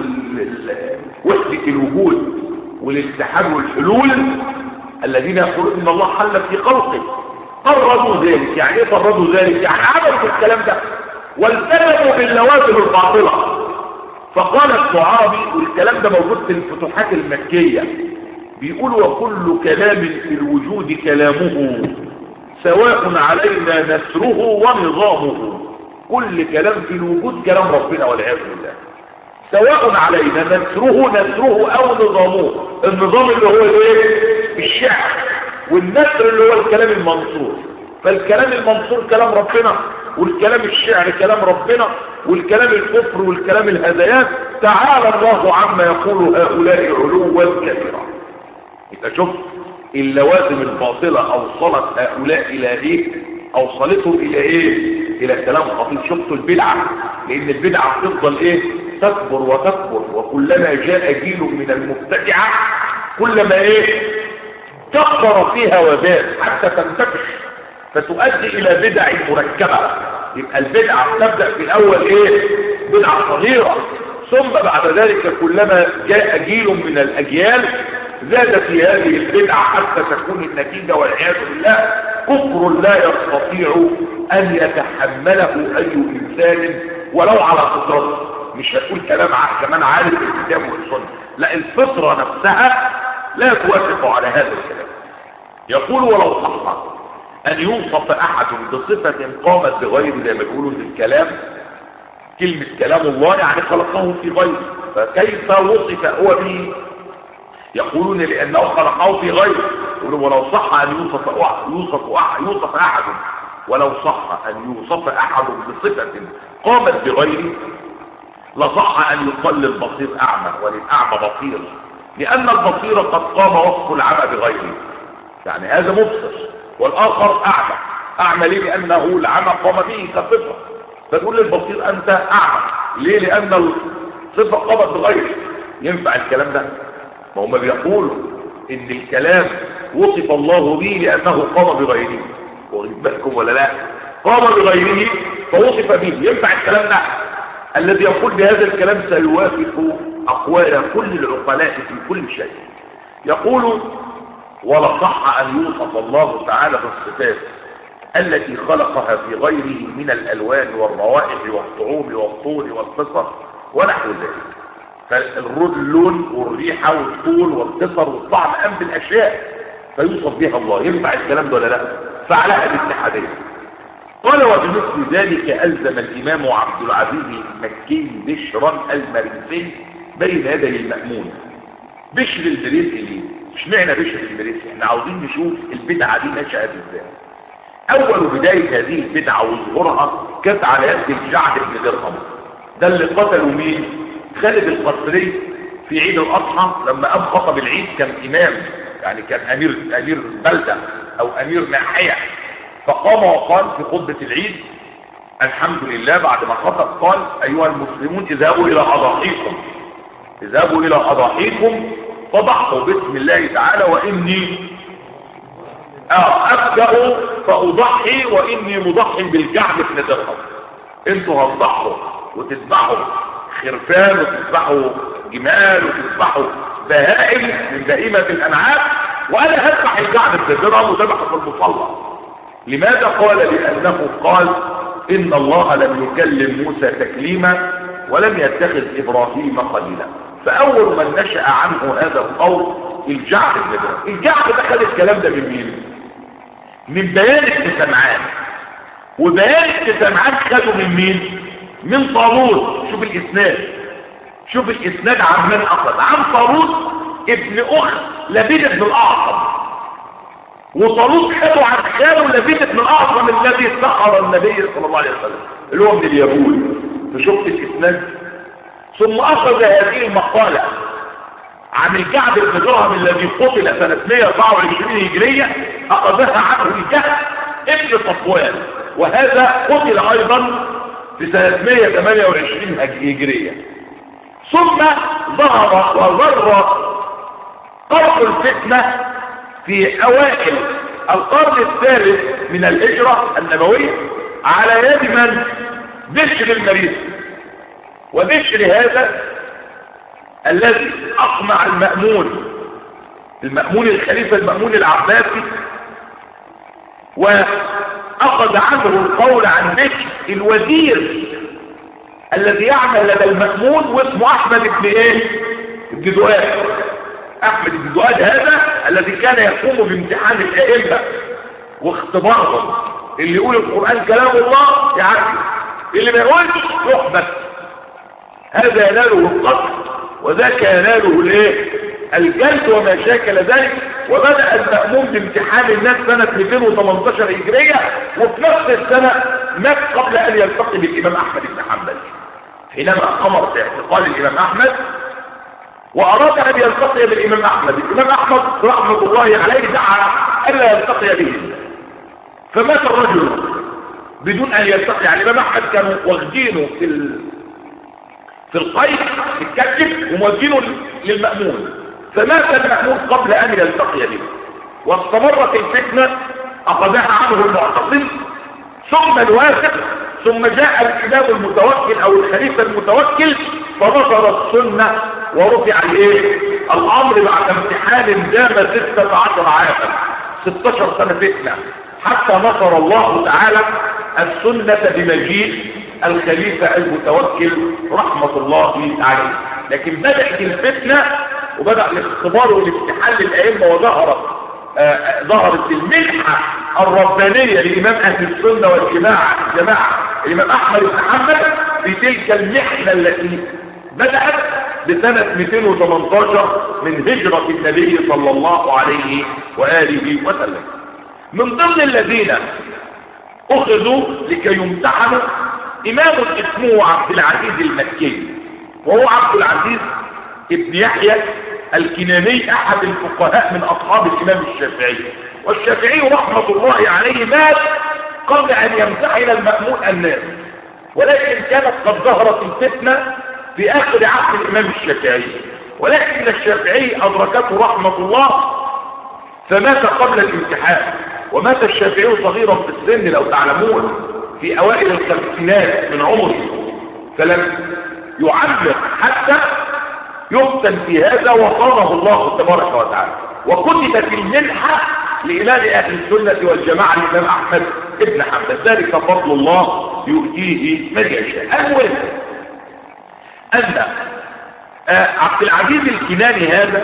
وحدة الوجود والاتحاد والحلول الذين يقولون ان الله حل في خلقه طردوا ذلك يعني ايه طردوا ذلك يعني عملوا الكلام ده والتزموا باللوازم الباطلة فقال الصعابي والكلام ده موجود في الفتوحات المكية بيقول وكل كلام في الوجود كلامه سواء علينا نسره ونظامه كل كلام في الوجود كلام ربنا والعياذ بالله سواء علينا نسره نسره او نظامه النظام اللي هو الايه الشعر والنسر اللي هو الكلام المنصور فالكلام المنصور كلام ربنا والكلام الشعر كلام ربنا والكلام الكفر والكلام الهذيان تعالى الله عما يقول هؤلاء علوا كبيرا يبقى شوف اللوازم الباطلة اوصلت هؤلاء الى ايه اوصلتهم الى ايه الى كلام خطير شفتوا البدعة لان البدعة بتفضل ايه تكبر وتكبر وكلما جاء جيل من المبتدعة كلما ايه كبر فيها وبال حتى تنتفش فتؤدي الى بدع مركبة يبقى البدعة تبدأ في الاول ايه بدعة صغيرة ثم بعد ذلك كلما جاء جيل من الاجيال زاد في هذه البدعة حتى تكون النتيجة والعياذ بالله كفر لا يستطيع ان يتحمله اي انسان ولو على فطرته مش هتقول كلام كمان عارف الكتاب والسنة لا الفطرة نفسها لا توافق على هذا الكلام يقول ولو صح ان يوصف احد بصفة قامت بغير زي ما بيقولوا في الكلام كلمة كلام الله يعني خلقه في غيره فكيف وصف هو به يقولون لانه خلقه في غيره يقولون ولو صح ان يوصف يوصف احد يوصف احد ولو صح ان يوصف احد بصفة قامت بغيره لصح ان يقل البصير اعمى وللاعمى بصير لان البصير قد قام وصف العمى بغيره يعني هذا مبصر والاخر اعمى اعمى ليه لانه العمى قام به كصفه فتقول للبصير انت اعمى ليه لان الصفه قامت بغيره ينفع الكلام ده ما هم بيقولوا ان الكلام وصف الله به لانه قام بغيره واخد بالكم ولا لا قام بغيره فوصف به ينفع الكلام ده الذي يقول بهذا الكلام سيوافق اقوال كل العقلاء في كل شيء يقول ولا صح ان يوصف الله تعالى بالصفات التي خلقها في غيره من الالوان والروائح والطعوم والطول والقصص ونحو ذلك فاللون والريحة والطول والقصر والطعم أم بالأشياء فيوصف بها الله ينفع الكلام ده ولا لا فعلها الاتحادية قال وبمثل ذلك ألزم الإمام عبد العزيز المكي بشرا المريسي بين يدي المأمون بشر المريسي اشمعنى بشر المريسي احنا عاوزين نشوف البدعة دي نشأت ازاي اول بداية هذه البدعة وظهورها كانت على يد الجعد بن درهم ده اللي قتلوا مين خالد القصري في عيد الاضحى لما قام خطب العيد كان امام يعني كان امير امير بلده او امير ناحيه فقام وقال في خطبه العيد الحمد لله بعد ما خطب قال ايها المسلمون اذهبوا الى اضاحيكم اذهبوا الى اضاحيكم فضحوا باسم الله تعالى واني ابدا فاضحي واني مضحي بالكعب بن درهم انتوا هتضحوا وتذبحوا خرفان وتذبحوا جمال وتذبحوا بهائم من بهيمة الأنعام وأنا هذبح الكعب بن درهم وذبحه في المصلى لماذا قال لأنه قال إن الله لم يكلم موسى تكليما ولم يتخذ إبراهيم خليلا فأول من نشأ عنه هذا القول الجعد بن درهم الجعد ده خد الكلام ده من مين؟ من بيان ابن سمعان وبيان ابن سمعان خده من مين؟ من طالوت شوف الاسناد شوف الاسناد عن من اخذ عن طالوت ابن اخت لبيد بن الاعظم وطالوت خده عن خاله لبيد بن الاعظم الذي سخر النبي صلى الله عليه وسلم اللي هو من اليهود فشفت الاسناد ثم اخذ هذه المقاله عن الكعب بن درهم الذي قتل سنة 124 هجرية أخذها عنه الكهف ابن صفوان وهذا قتل أيضا في سنة 128 هجرية ثم ظهر وظهر قرق الفتنة في أوائل القرن الثالث من الهجرة النبوية على يد من؟ بشر المريض وبشر هذا الذي اقمع المأمون المأمون الخليفة المأمون العباسي واخذ عنه القول عن بشر الوزير الذي يعمل لدى المأمون واسمه احمد بن ايه بن دؤاد احمد بن دؤاد هذا الذي كان يقوم بامتحان الائمة واختبارهم اللي يقول القرآن كلام الله يعرف اللي ما يقولش يحبس هذا يناله القتل وذاك يناله الايه الجلد وما شاكل ذلك وبدأ المأمون بامتحان الناس سنة 218 هجرية وفي نفس السنة مات قبل أن يلتقي بالإمام أحمد بن حنبل حينما أمر باعتقال الإمام أحمد وأراد أن يلتقي بالإمام أحمد الإمام أحمد رحمة الله عليه دعا ألا يلتقي به فمات الرجل بدون أن يلتقي يعني الإمام أحمد كانوا واخدينه في ال... في القيد الكتف ومودينه للمأمون فمات المأمون قبل أن يلتقي به واستمرت الفتنة أخذها عنه المعتصم ثم الواثق ثم جاء الإمام المتوكل أو الخليفة المتوكل فنظر السنة ورفع الايه الأمر بعد امتحان دام 16 عاما 16 سنة فتنة حتى نصر الله تعالى السنة بمجيء الخليفة المتوكل رحمة الله عليه لكن بدأت الفتنة وبدأ الاختبار والامتحان للأئمة وظهرت آه ظهرت المنحة الربانية لإمام أهل السنة والجماعة الجماعة الإمام أحمد بن حنبل في تلك المحنة التي بدأت بسنة 218 من هجرة النبي صلى الله عليه وآله وسلم من ضمن الذين أخذوا لكي يمتحنوا إمام اسمه عبد العزيز المكي وهو عبد العزيز ابن يحيى الكناني أحد الفقهاء من أصحاب الإمام الشافعي والشافعي رحمة الله عليه مات قبل أن يمتحن المأمون الناس ولكن كانت قد ظهرت الفتنة في آخر عهد الإمام الشافعي ولكن الشافعي أدركته رحمة الله فمات قبل الامتحان ومات الشافعي صغيرا في السن لو تعلمون في أوائل الخمسينات من عمره فلم يعمر حتى يفتن في هذا وصانه الله تبارك وتعالى وكتبت المنحة لإمام أهل السنة والجماعة الإمام أحمد ابن حنبل ذلك فضل الله يؤتيه من يشاء المهم أن آه عبد العزيز الكناني هذا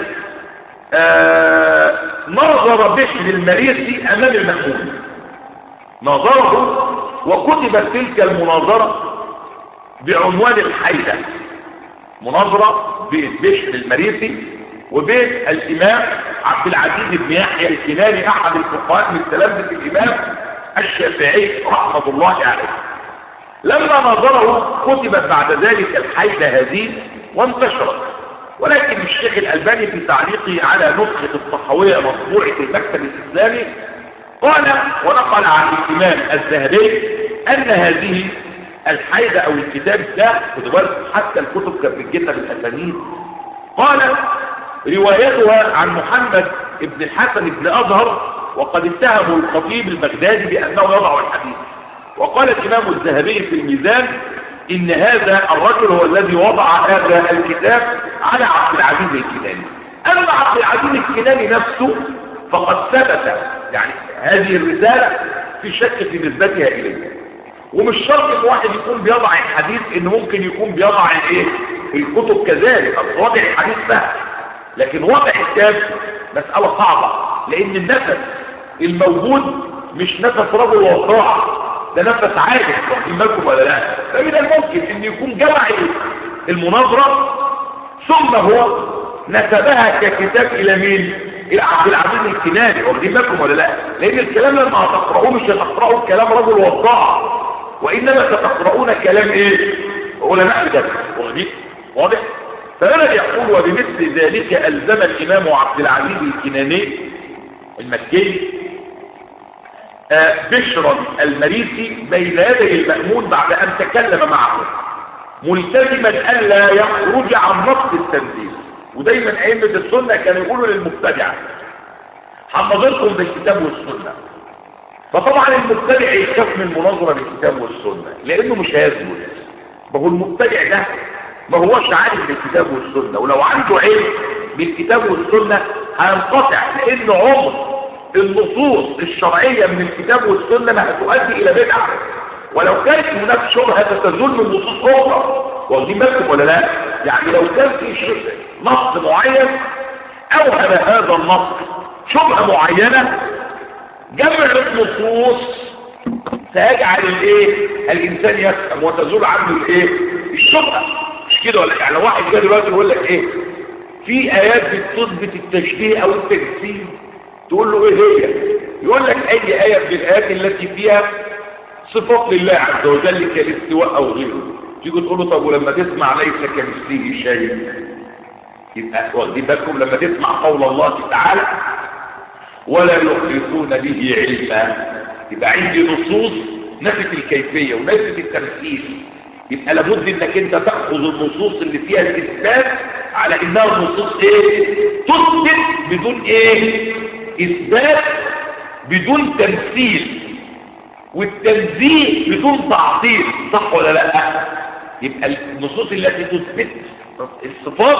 آه نظر بشر المريسي امام المأمون نظره وكتبت تلك المناظرة بعنوان الحيدة مناظرة بين بشر المريسي وبين الامام عبد العزيز بن يحيى الكناني احد الفقهاء من تلامذة الامام الشافعي رحمة الله عليه لما نظره كتبت بعد ذلك الحيدة هذه وانتشرت ولكن الشيخ الألباني في تعليقه على نسخة الصحوية مطبوعة المكتب الإسلامي قال ونقل عن الإمام الذهبي أن هذه الحيدة أو الكتاب ده حتى الكتب كانت بتجينا بالأسانيد قال روايتها عن محمد بن الحسن بن أزهر وقد اتهموا الخطيب البغدادي بأنه يضع الحديث وقال الإمام الذهبي في الميزان إن هذا الرجل هو الذي وضع هذا الكتاب على عبد العزيز الكناني أما عبد العزيز الكناني نفسه فقد ثبت يعني هذه الرسالة في شك في نسبتها إليه ومش شرط ان واحد يكون بيضع الحديث ان ممكن يكون بيضع الايه الكتب كذلك اصل وضع الحديث سهل لكن وضع الكتاب مسألة صعبة لان النفس الموجود مش نفس رجل وصاع ده نفس عادي واخدين بالكم ولا لا فمن الممكن ان يكون جمع المناظرة ثم هو نسبها ككتاب الى مين الى عبد العزيز الكناني واخدين بالكم ولا لا لان الكلام لما هتقرأوه مش هتقرأوا كلام رجل وصاع وانما ستقرؤون كلام ايه علماء الجبل واخدين واضح فهنا يقول وبمثل ذلك ألزم الإمام عبد العزيز الكناني المكي بشرا المريسي بين يدي المأمون بعد أن تكلم معه ملتزما ألا يخرج عن نص التنزيل ودايما أئمة السنة كانوا يقولوا للمبتدع حفظتكم بالكتاب والسنة فطبعا المبتدع يخاف من المناظرة بالكتاب والسنة لأنه مش هيثبت ما هو المبتدع ده ما هوش عارف بالكتاب والسنة ولو عنده علم بالكتاب والسنة هينقطع لأن عمر النصوص الشرعية من الكتاب والسنة ما هتؤدي إلى بدعة ولو كانت هناك شبهة تتزول من نصوص أخرى واخدين بالكم ولا لا؟ يعني لو كان في نص معين أوهم هذا النص شبهة معينة جمع النصوص سيجعل الايه الانسان يفهم وتزول عنه الايه الشبهه مش كده ولا يعني لو واحد جه دلوقتي يقول لك ايه في ايات بتثبت التشبيه او التجسيم تقول له ايه هي يقول لك اي ايه من الايات التي فيها صفات لله عز وجل كالاستواء او غيره تيجي تقول له طب ولما تسمع ليس كمثله شيء يبقى واخدين بالكم لما تسمع قول الله تعالى ولا يحيطون به علما يبقى عندي نصوص نفت الكيفية ونفت التمثيل يبقى لابد انك انت تأخذ النصوص اللي فيها الاثبات على انها نصوص ايه تثبت بدون ايه اثبات بدون تمثيل والتنزيه بدون تعطيل صح ولا لا يبقى النصوص التي تثبت الصفات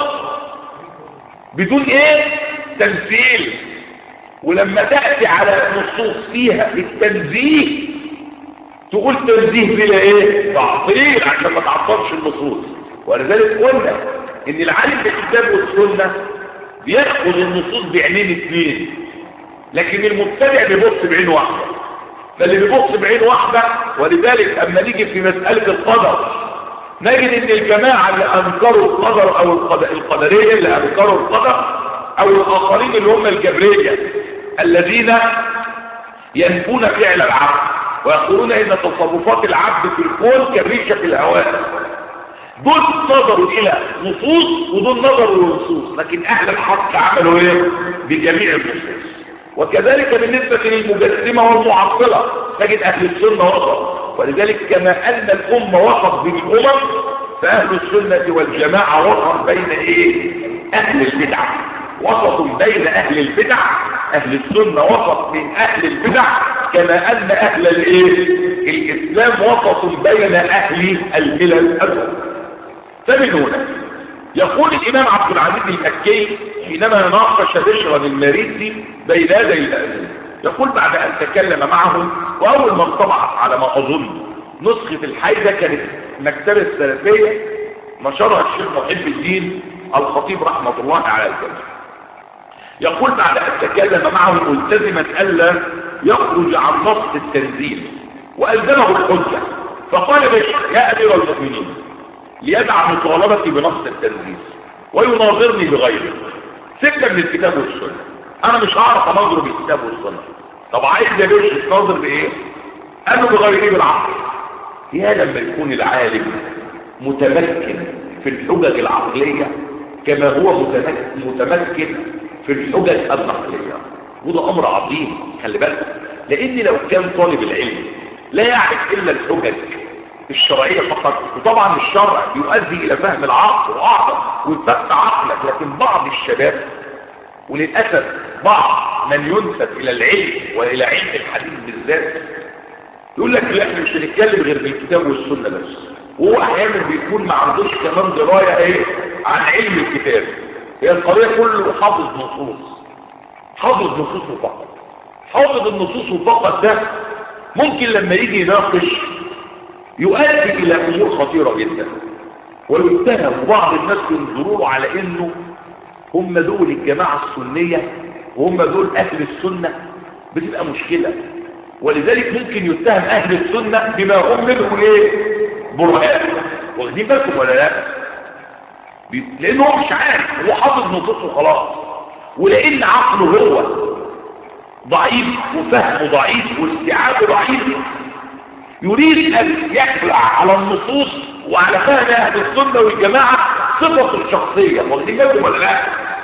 بدون ايه تمثيل ولما تأتي على نصوص فيها التنزيه تقول تنزيه بلا ايه تعطيل عشان ما تعطلش النصوص ولذلك قلنا ان العالم بالكتاب والسنة بيأخذ النصوص بعينين اثنين لكن المبتدع بيبص بعين واحدة فاللي بيبص بعين واحدة ولذلك اما نيجي في مسألة القدر نجد ان الجماعة اللي انكروا القدر او القدرية اللي انكروا القدر او الاخرين اللي هم الجبرية الذين ينفون فعل العبد ويقولون ان تصرفات العبد في الكون كالريشة في الهواء دول نظروا الى نصوص ودول نظروا لنصوص لكن اهل الحق عملوا ايه بجميع النصوص وكذلك بالنسبة للمجسمة والمعطلة تجد اهل السنة وسط ولذلك كما ان الامة وسط بين الامم فاهل السنة والجماعة وسط بين ايه اهل البدعة وسط بين اهل البدع اهل السنة وسط من اهل البدع كما ان اهل الايه الاسلام وسط بين اهل الملل الاخرى فمن هنا يقول الامام عبد العزيز المكي حينما ناقش بشرا المريسي بين يدي الأذن يقول بعد ان تكلم معهم واول ما انطبعت على ما اظن نسخة الحيدة كانت مكتبة السلفية نشرها الشيخ محب الدين الخطيب رحمة الله على الجميع يقول بعد أن تكلم معه ملتزما ألا يخرج عن نص التنزيل وألزمه الحجة فقال بشر يا أمير المؤمنين ليدع مطالبتي بنص التنزيل ويناظرني بغيره سكة من الكتاب والسنة أنا مش هعرف أناظره بالكتاب والسنة طب عايز يا باشا تناظر بإيه؟ قال له بغيره بالعقل يا لما يكون العالم متمكن في الحجج العقلية كما هو متمكن في الحجج النقلية وده أمر عظيم خلي بالك لأن لو كان طالب العلم لا يعرف إلا الحجج الشرعية فقط وطبعا الشرع يؤدي إلى فهم العقل وأعظم ويفتح عقلك لكن بعض الشباب وللأسف بعض من ينسب إلى العلم وإلى علم الحديث بالذات يقول لك لا احنا مش هنتكلم غير بالكتاب والسنة بس وهو أحيانا بيكون ما عندوش كمان دراية ايه عن علم الكتاب هي القضية كله حافظ نصوص حافظ نصوصه فقط حافظ النصوص فقط ده ممكن لما يجي يناقش يؤدي إلى أمور خطيرة جدا ويتهم بعض الناس ينظروا على إنه هم دول الجماعة السنية وهم دول أهل السنة بتبقى مشكلة ولذلك ممكن يتهم أهل السنة بما هم منهم إيه برهان واخدين بالكم ولا لا لأنه هو مش عارف هو حافظ نصوصه خلاص ولأن عقله هو ضعيف وفهمه ضعيف واستيعابه ضعيف يريد أن يخلع على النصوص وعلى فهم أهل السنة والجماعة صفة الشخصية واخدين بالكم ولا لا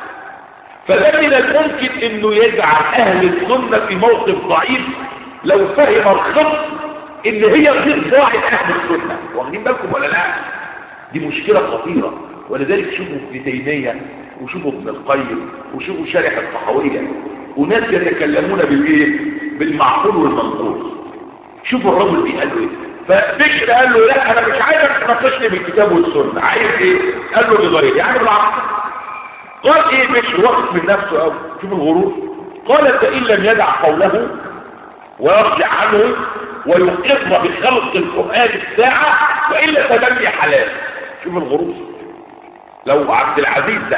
فده من الممكن انه يجعل اهل السنة في موقف ضعيف لو فهم الخط ان هي غير ضاعت اهل السنة واخدين بالكم ولا لا دي مشكلة خطيرة ولذلك شوفوا ابن تيمية وشوفوا ابن القيم وشوفوا شارح الطحاوية وناس يتكلمون بالايه بالمعقول والمنقول شوفوا الرجل دي قال له ايه فبشر قال له لا انا مش عايزك تناقشني بالكتاب والسنه عايز ايه قال له بغير يعني بالعقل قال ايه بشر واخد من نفسه قوي شوف الغرور قال فان لم يدع قوله ويرجع عنه ويقر بخلق القران الساعه والا تدمي حلال شوف الغرور لو عبد العزيز ده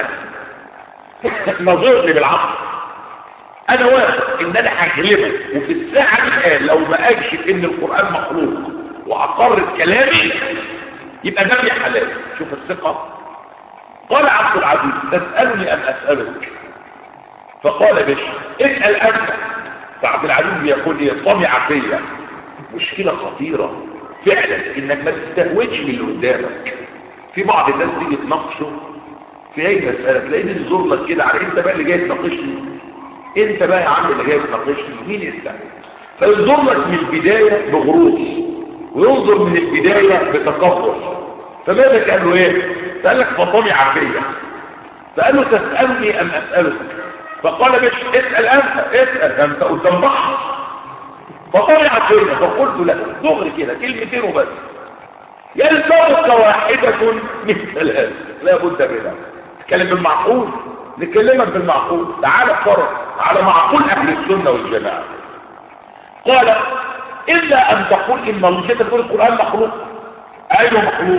نظرني بالعقل انا واثق ان انا هغلبك وفي الساعه دي قال لو ما اكشف ان القران مخلوق واقر كلامي يبقى دمي حلال شوف الثقه قال عبد العزيز تسالني ام اسالك فقال بشر اسال انت فعبد العزيز يقول لي طمع فيا مشكله خطيره فعلا انك ما تستهوتش من اللي قدامك في بعض الناس تيجي تناقشه في اي مساله تلاقيه ينظر لك كده على انت بقى اللي جاي تناقشني انت بقى يا عم اللي جاي تناقشني مين انت فينظر لك من البدايه بغرور وينظر من البدايه بتكبر فماذا قال له ايه قال لك فطمع فيا فقال له تسالني ام اسالك فقال مش اسال انت اسال انت قدام بعض فطمع فيا فقلت له دغري كده كلمتين وبس يلزمك واحدة من ثلاث لا بد منها تتكلم بالمعقول نكلمك بالمعقول تعال اتفرج على معقول اهل السنة والجماعة قال الا ان تقول ان الله كده تقول القرآن مخلوق ايوه مخلوق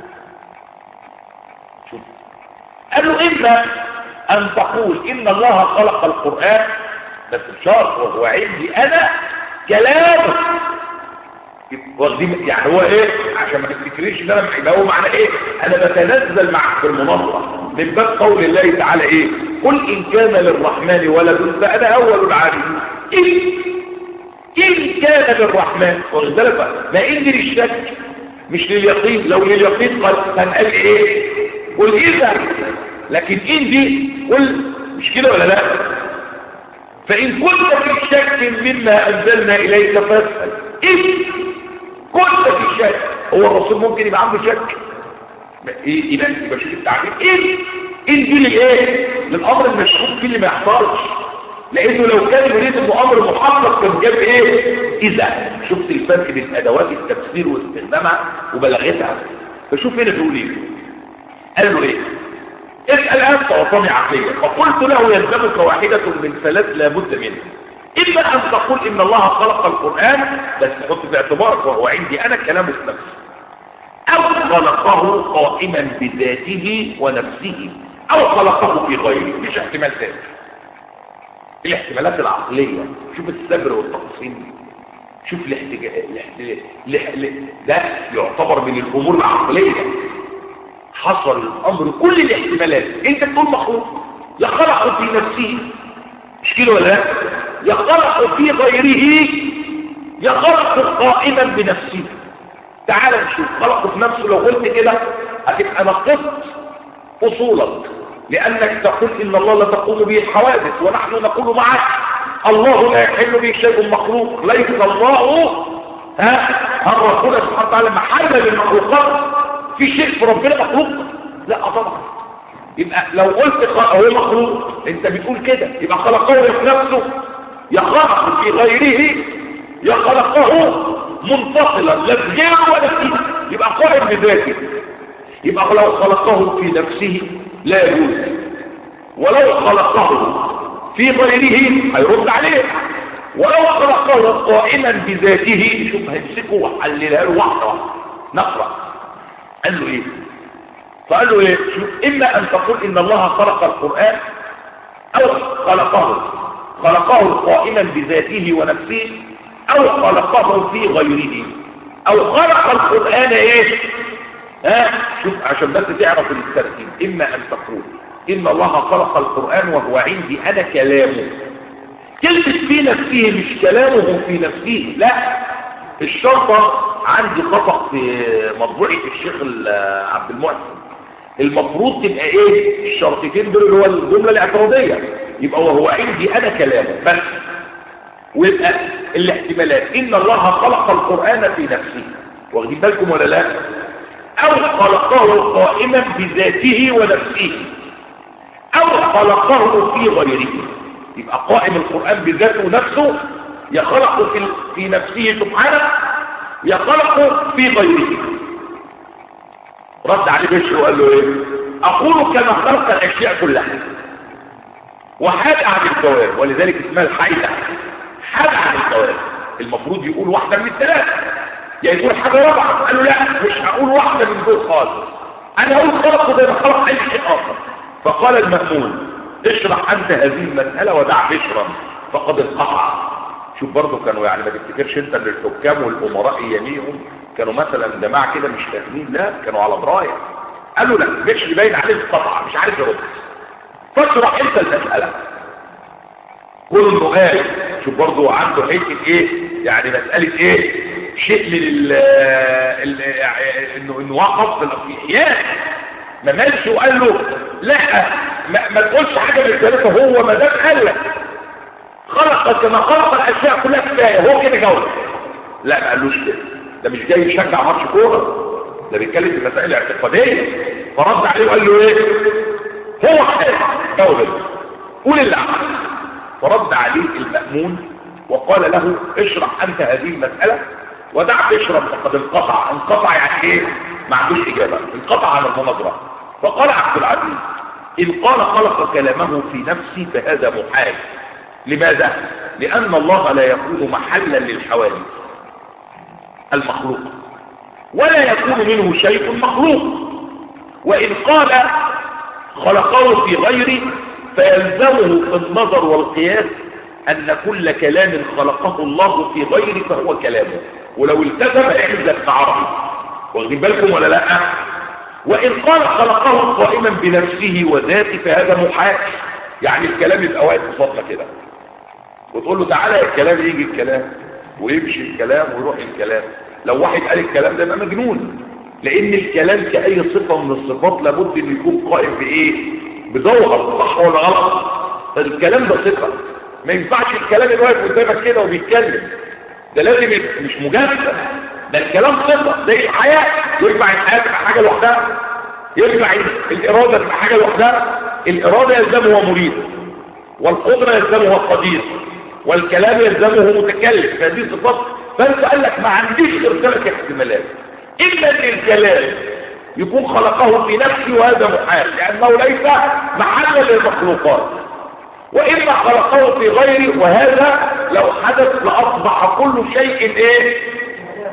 شوف قال له اما ان تقول ان الله خلق القرآن بس بشرط وهو عندي انا كلامه واخدين يعني هو ايه عشان ما تفتكريش ان انا يبقى هو معنى ايه انا بتنزل معك في المناظره من باب قول الله تعالى ايه قل ان كان للرحمن ولد فانا اول العابدين إن, ان كان للرحمن واخد بالك ما ان للشك مش لليقين لو لليقين قال هنقال ايه قل اذا لكن ان دي قل مش كده ولا لا فان كنت في شك مما انزلنا اليك فاسال إن كنت في شك هو الرسول ممكن يبقى عنده شك يبقى يبقى شوف التعبير ايه ايه دي لايه للامر المشكوك فيه اللي ما يحصلش لانه لو كان يريد انه امر محقق كان جاب ايه اذا شفت الفرق بين ادوات التفسير واستخدامها وبلاغتها فشوف هنا بيقول ايه قال له ايه اسال انت وطمع فيا فقلت له يلزمك واحده من ثلاث لابد منها إما أن تقول إن الله خلق القرآن بس حط في اعتبارك وهو عندي أنا كلام نفسي أو خلقه قائما بذاته ونفسه او خلقه في غيره مش احتمال ثاني الاحتمالات العقلية شوف السبر والتقسيم شوف الاحتجاج الاحت... ده يعتبر من الامور العقلية حصل الامر كل الاحتمالات انت تقول مخلوق يخلق في نفسه مش كده ولا لا يخلق في غيره يخلق قائما بنفسه تعال نشوف خلقه في نفسه لو قلت كده هتبقى نقصت اصولك لانك تقول ان الله لا تقوم به الحوادث ونحن نقول معك الله لا يحل به شيء مخلوق ليس الله ها الرسول سبحانه وتعالى محل للمخلوقات في شيء في ربنا مخلوق لا طبعا يبقى لو قلت هو مخلوق انت بتقول كده يبقى خلقه في نفسه يخلق في غيره يخلقه منفصلا لا في غيره ولا فيه يبقى قائم بذاته يبقى لو خلقه في نفسه لا يجوز ولو خلقه في غيره هيرد عليه ولو خلقه قائما بذاته شوف هيمسكه وحللها له واحده واحده نقرا قال له ايه فقال له ايه شوف اما ان تقول ان الله خلق القران او خلقه خلقه قائما بذاته ونفسه او خلقه في غيره او خلق القران ايه ها شوف عشان بس تعرف الترتيب اما ان تقول ان الله خلق القران وهو عندي انا كلامه كلمه في نفسه مش كلامه في نفسه لا الشرطه عندي خطا في مطبوعه الشيخ عبد المحسن المفروض تبقى ايه الشرطتين دول اللي هو الجمله الاعتراضيه يبقى وهو عندي انا كلامه بس ويبقى الاحتمالات ان الله خلق القران في نفسه واخدين بالكم ولا لا او خلقه قائما بذاته ونفسه او خلقه في غيره يبقى قائم القرآن بذاته ونفسه يخلق في, في نفسه سبحانه يخلق في غيره رد عليه بشر وقال له ايه اقول كما خلق الاشياء كلها وحاد عن الجواب ولذلك اسمها الحيدة حاد عن الجواب المفروض يقول واحدة من الثلاثة يعني يقول حاجة رابعة قال له لا مش هقول واحدة من دول خالص انا هقول خلقه زي ما خلق اي شيء اخر فقال المأمون اشرح انت هذه المسألة ودع بشرا فقد انقطع شوف برضه كانوا يعني ما تفتكرش انت ان الحكام والامراء يميهم كانوا مثلا جماعة كده مش فاهمين لا كانوا على دراية قالوا لا بشر باين عليه القطع مش عارف يرد فاشرح انت المسألة كل انه قال شوف برضه عنده حته ايه يعني مسألة ايه شيء من ال ال انه انه وقف في الاحياء ما مالش وقال له لا ما, ما تقولش حاجه من الثلاثه هو ما دام قال لك خلق كما خلق الاشياء كلها كفايه هو كده جاوب لا ما قالوش كده ده مش جاي يشجع ماتش كوره ده بيتكلم في مسائل اعتقاديه فرد عليه وقال له ايه هو حاجه جاوب قول اللي عمل فرد عليه المأمون وقال له اشرح انت هذه المسألة ودع تشرب فقد انقطع انقطع يعني ايه ما عندوش اجابة انقطع عن المناظرة فقال عبد العزيز ان قال خلق كلامه في نفسي فهذا محال لماذا لان الله لا يكون محلا للحوادث المخلوق ولا يكون منه شيء مخلوق وان قال خلقه في غيره فيلزمه في النظر والقياس أن كل كلام خلقه الله في غيره فهو كلامه ولو التزم يعمل عربي واخدين بالكم ولا لا وإن قال خلقه قائما بنفسه وذاته فهذا محال يعني الكلام يبقى واقف قصادنا كده وتقول له تعالى الكلام يجي الكلام ويمشي الكلام ويروح الكلام لو واحد قال الكلام ده يبقى مجنون لأن الكلام كأي صفة من الصفات لابد أن يكون قائم بإيه بجوهر صح ولا غلط الكلام ده ثقه ما ينفعش الكلام اللي واقف قدامك كده وبيتكلم ده لازم مش مجازفه ده الكلام ثقه زي الحياه يرفع الحياه تبقى حاجه لوحدها يرفع الاراده تبقى حاجه لوحدها الاراده يلزمها مريد والقدره يلزمها قدير والكلام يلزمه متكلم فهذه صفات فانت قال لك ما عنديش غير ثلاث احتمالات اما ان الكلام يكون خلقه في نفسه وهذا محال لأنه ليس محلا للمخلوقات وإما خلقه في غيره وهذا لو حدث لأصبح كل شيء إيه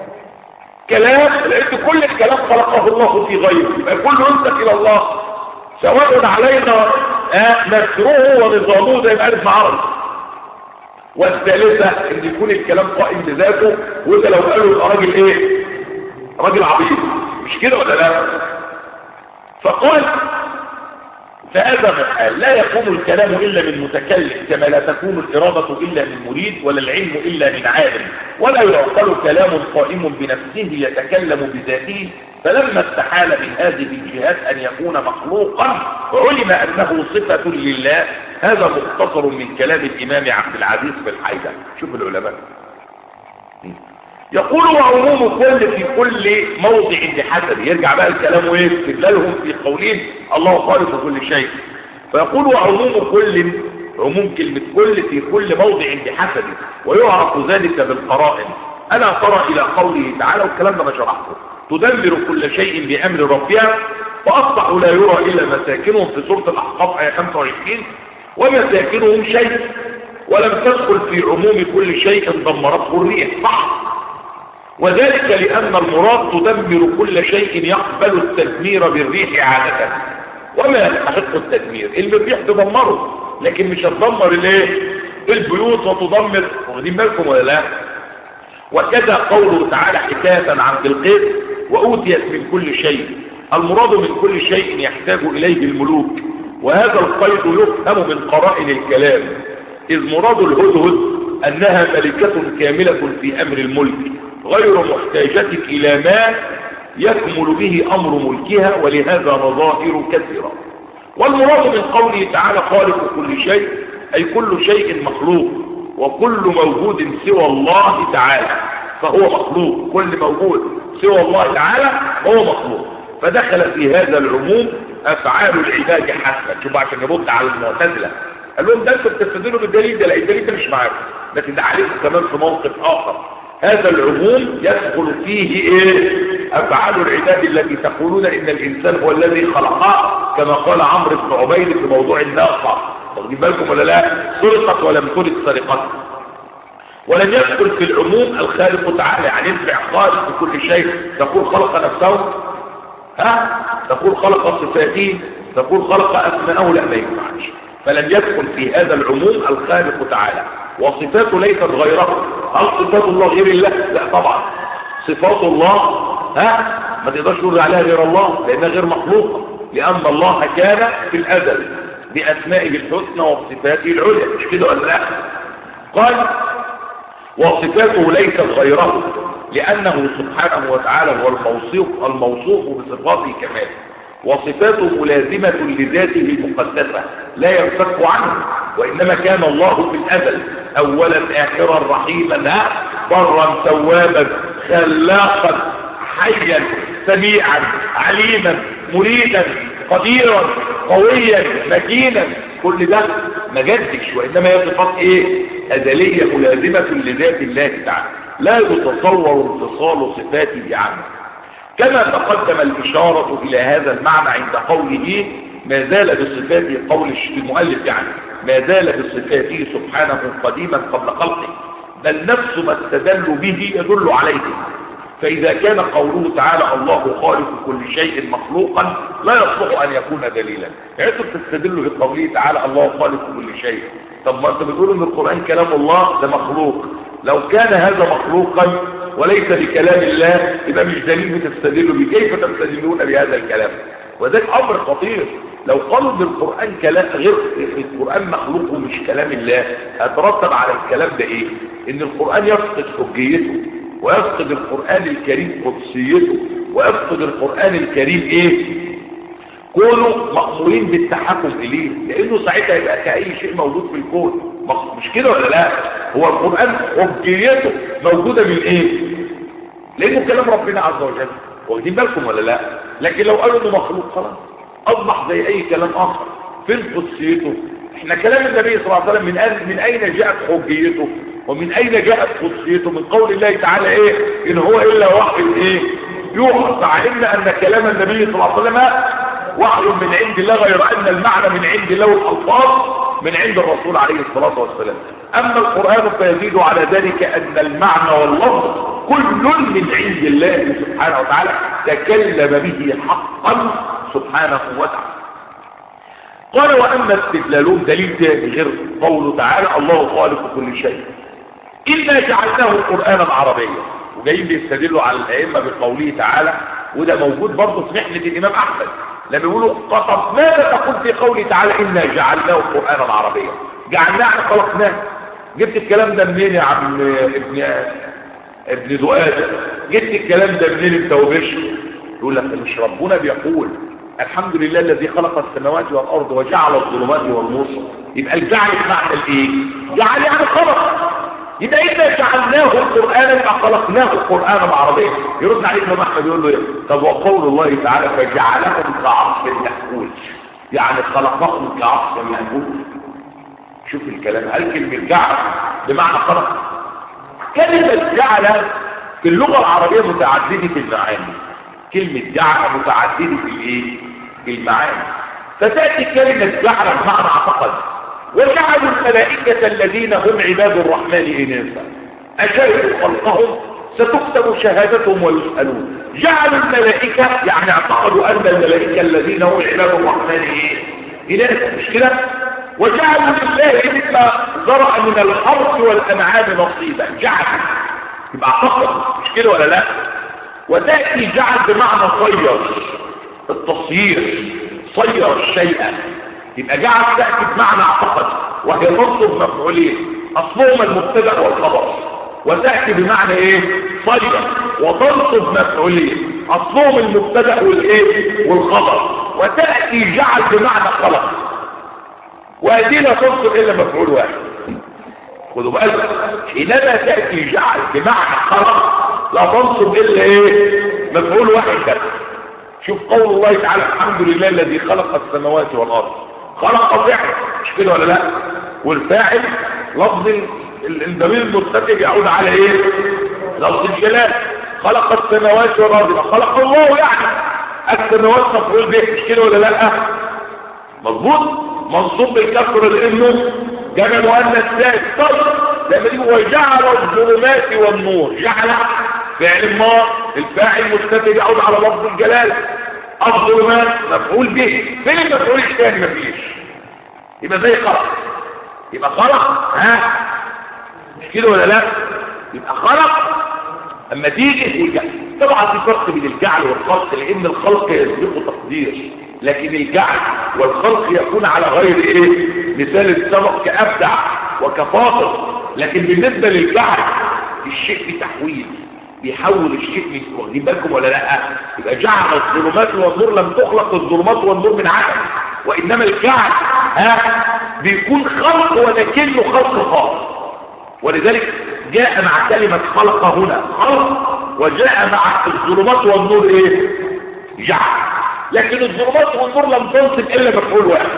كلام لأن كل الكلام خلقه الله في غيره يبقى كله ينسك إلى الله سواء علينا آه، نسره ونظامه زي ما قالت معرض والثالثة ان يكون الكلام قائم بذاته وده لو قالوا يبقى راجل ايه راجل عبيط مش كده ولا لا فقال فهذا محال لا يكون الكلام إلا من متكلم كما لا تكون الإرادة إلا من مريد ولا العلم إلا من عالم ولا يعقل كلام قائم بنفسه يتكلم بذاته فلما استحال من هذه الجهات أن يكون مخلوقا علم أنه صفة لله هذا مختصر من كلام الإمام عبد العزيز في الحيدة شوف العلماء يقول وعموم كل في كل موضع بحسب يرجع بقى الكلام وايه استدلالهم في قولين الله خالق كل شيء فيقول وعموم كل عموم كلمة كل في كل موضع بحسب ويعرف ذلك بالقرائن ألا ترى إلى قوله تعالى والكلام ده ما شرحته تدمر كل شيء بأمر ربها فأصبح لا يرى إلا مساكنهم في سورة الأحقاف آية 25 ومساكنهم شيء ولم تدخل في عموم كل شيء دمرته الريح صح وذلك لأن المراد تدمر كل شيء يقبل التدمير بالريح عادة وما يستحق التدمير اللي الريح تدمره لكن مش هتدمر الايه البيوت وتدمر واخدين بالكم ولا لا وكذا قوله تعالى حكاية عن بلقيس وأوتيت من كل شيء المراد من كل شيء يحتاج إليه الملوك وهذا القيد يفهم من قرائن الكلام إذ مراد الهدهد أنها ملكة كاملة في أمر الملك غير محتاجة إلى ما يكمل به أمر ملكها ولهذا مظاهر كثيرة والمراد من قوله تعالى خالق كل شيء أي كل شيء مخلوق وكل موجود سوى الله تعالى فهو مخلوق كل موجود سوى الله تعالى هو مخلوق فدخل في هذا العموم أفعال العباد حسنا شوف عشان يرد على المعتزلة قال لهم ده انتوا بتستدلوا بالدليل ده لا الدليل ده مش معاكم لكن ده عليكم كمان في موقف آخر هذا العموم يدخل فيه ايه افعال العباد التي تقولون ان الانسان هو الذي خلقها كما قال عمرو بن عبيد في موضوع الناقه واخدين بالكم ولا لا سرقت ولم ترد سرقت ولم يدخل في العموم الخالق تعالى يعني ينفع خالق بكل شيء تقول خلق نفسه ها تقول خلق صفاته تقول خلق اسماءه لا ما ينفعش فلم يدخل في هذا العموم الخالق تعالى وصفاته ليست غيره هل صفات الله غير الله لا طبعا صفات الله ها ما تقدرش تقول عليها غير الله لانها غير مخلوقه لان الله كان في الازل باسمائه الحسنى وصفاته العليا مش كده ولا لا قال وصفاته ليست غيره لانه سبحانه وتعالى هو الموصوف الموصوف بصفات الكمال وصفاته ملازمة لذاته المقدسة لا ينفك عنه وإنما كان الله في الأزل أولا آخرا رحيما برا توابا خلاقا حيا سميعا عليما مريدا قديرا قويا مكينا كل ده ما جدش وإنما هي صفات إيه أزلية ملازمة لذات الله تعالى لا يتصور انفصال صفاته عنه كما تقدم الإشارة إلى هذا المعنى عند قوله ما زال بصفاته قول المؤلف يعني ما زال بصفاته سبحانه قديما قبل خلقه بل نفس ما استدل به يدل عليه فإذا كان قوله تعالى الله خالق كل شيء مخلوقا لا يصلح أن يكون دليلا يعني انتم بتستدلوا بقوله تعالى الله خالق كل شيء طب ما انتم بتقولوا ان القرآن كلام الله ده مخلوق لو كان هذا مخلوقا وليس بكلام الله يبقى مش دليل بتستدلوا به كيف تستدلون بهذا الكلام وذلك امر خطير لو قالوا ان القرآن كلام غير القرآن مخلوق ومش كلام الله هترتب على الكلام ده ايه ان القرآن يفقد حجيته ويفقد القرآن الكريم قدسيته ويفقد القرآن الكريم ايه كونوا مأمورين بالتحكم اليه لانه ساعتها يبقى كأي شيء موجود في الكون مش كده ولا لا هو القرآن حجيته موجودة من ايه لانه كلام ربنا عز وجل واخدين بالكم ولا لا لكن لو قالوا انه مخلوق خلاص اصبح زي اي كلام اخر فين قدسيته احنا كلام النبي صلى الله عليه وسلم من أين, من اين جاءت حجيته ومن اين جاءت قدسيته من قول الله تعالى ايه ان هو الا وحي ايه يوحى فعلمنا ان كلام النبي صلى الله عليه وسلم وحي من عند الله غير ان المعنى من عند الله والالفاظ من عند الرسول عليه الصلاة والسلام اما القرآن فيزيد على ذلك ان المعنى واللفظ كل من عند الله سبحانه وتعالى تكلم به حقا سبحانه وتعالى قال وأما استدلالهم دليل تاني غير قوله تعالى الله خالق كل شيء إنا جعلناه قرآنا عربيا وجايين بيستدلوا على الأئمة بقوله تعالى وده موجود برضه في محنة الإمام أحمد لما يقولوا طب ماذا تقول في قوله تعالى إنا جعلناه قرآنا عربيا جعلناه خلقناه جبت الكلام ده منين يا عم ابن ابن دؤاد جبت الكلام ده منين انت وبش يقول لك مش ربنا بيقول الحمد لله الذي خلق السماوات والارض وجعل الظلمات والنور يبقى الجعل بمعنى الايه جعل يعني خلق يبقى اذا جعلناه قرانا يبقى خلقناه قرانا عربيا يرد عليه ابن احمد يقول له طب وقول الله تعالى فجعلهم كعصف مأكول يعني خلقهم كعصف مأكول شوف الكلام هل كلمة جعل بمعنى خلق كلمة جعل في اللغة العربية متعددة المعاني كلمة جعل متعددة في الايه في المعاني فتأتي كلمة جعل بمعنى اعتقد وجعلوا الملائكة الذين هم عباد الرحمن إناثا أشهدوا خلقهم ستكتب شهادتهم ويسألون جعلوا الملائكة يعني اعتقدوا أن الملائكة الذين هم عباد الرحمن إيه؟ إناثا مش كده وجعلوا لله مما ذرأ من الحرث والأنعام نصيبا جعل يبقى اعتقد مش كده ولا لا وتأتي جعل بمعنى صير التصيير صير الشيء يبقى جعل تأتي بمعنى اعتقد وهي تنصب مفعولين أصلهما المبتدا والخبر وتأتي بمعنى ايه صير وتنصب مفعولين أصلهم المبتدا والايه والخبر وتأتي جعل بمعنى خلق وهذه لا تنصب إلا مفعول واحد خدوا بالك حينما تأتي جعل بمعنى خلق لا تنصب إلا ايه مفعول واحد بس شوف قول الله تعالى الحمد لله الذي خلق السماوات والأرض خلق فعل مش كده ولا لا والفاعل لفظ الضمير المرتكب يعود على ايه لفظ الجلال خلق السماوات والارض خلق الله يعني السماوات مفعول به مش كده ولا لا مظبوط منصوب بالكسر لانه جمع مؤنث ثالث طب لما دي وجعل الظلمات والنور جعل فعل النار الفاعل مرتكب يعود على لفظ الجلال الظلمات مفعول به فين المفعول الثاني مفيش يبقى زي خلق يبقى خلق ها مش كده ولا لا يبقى خلق اما تيجي والجعل طبعا في فرق بين الجعل والخلق لان الخلق يسبقه تقدير لكن الجعل والخلق يكون على غير ايه مثال السبق كابدع وكفاصل لكن بالنسبه للجعل الشيء في تحويل بيحول الشيء من واخدين بالكم ولا لا يبقى جعل الظلمات والنور لم تخلق الظلمات والنور من عدم وانما الجعل ها بيكون خلق ولكنه خلق خاص ولذلك جاء مع كلمة خلق هنا خلق وجاء مع الظلمات والنور ايه جعل لكن الظلمات والنور لم تنصب الا مفعول واحد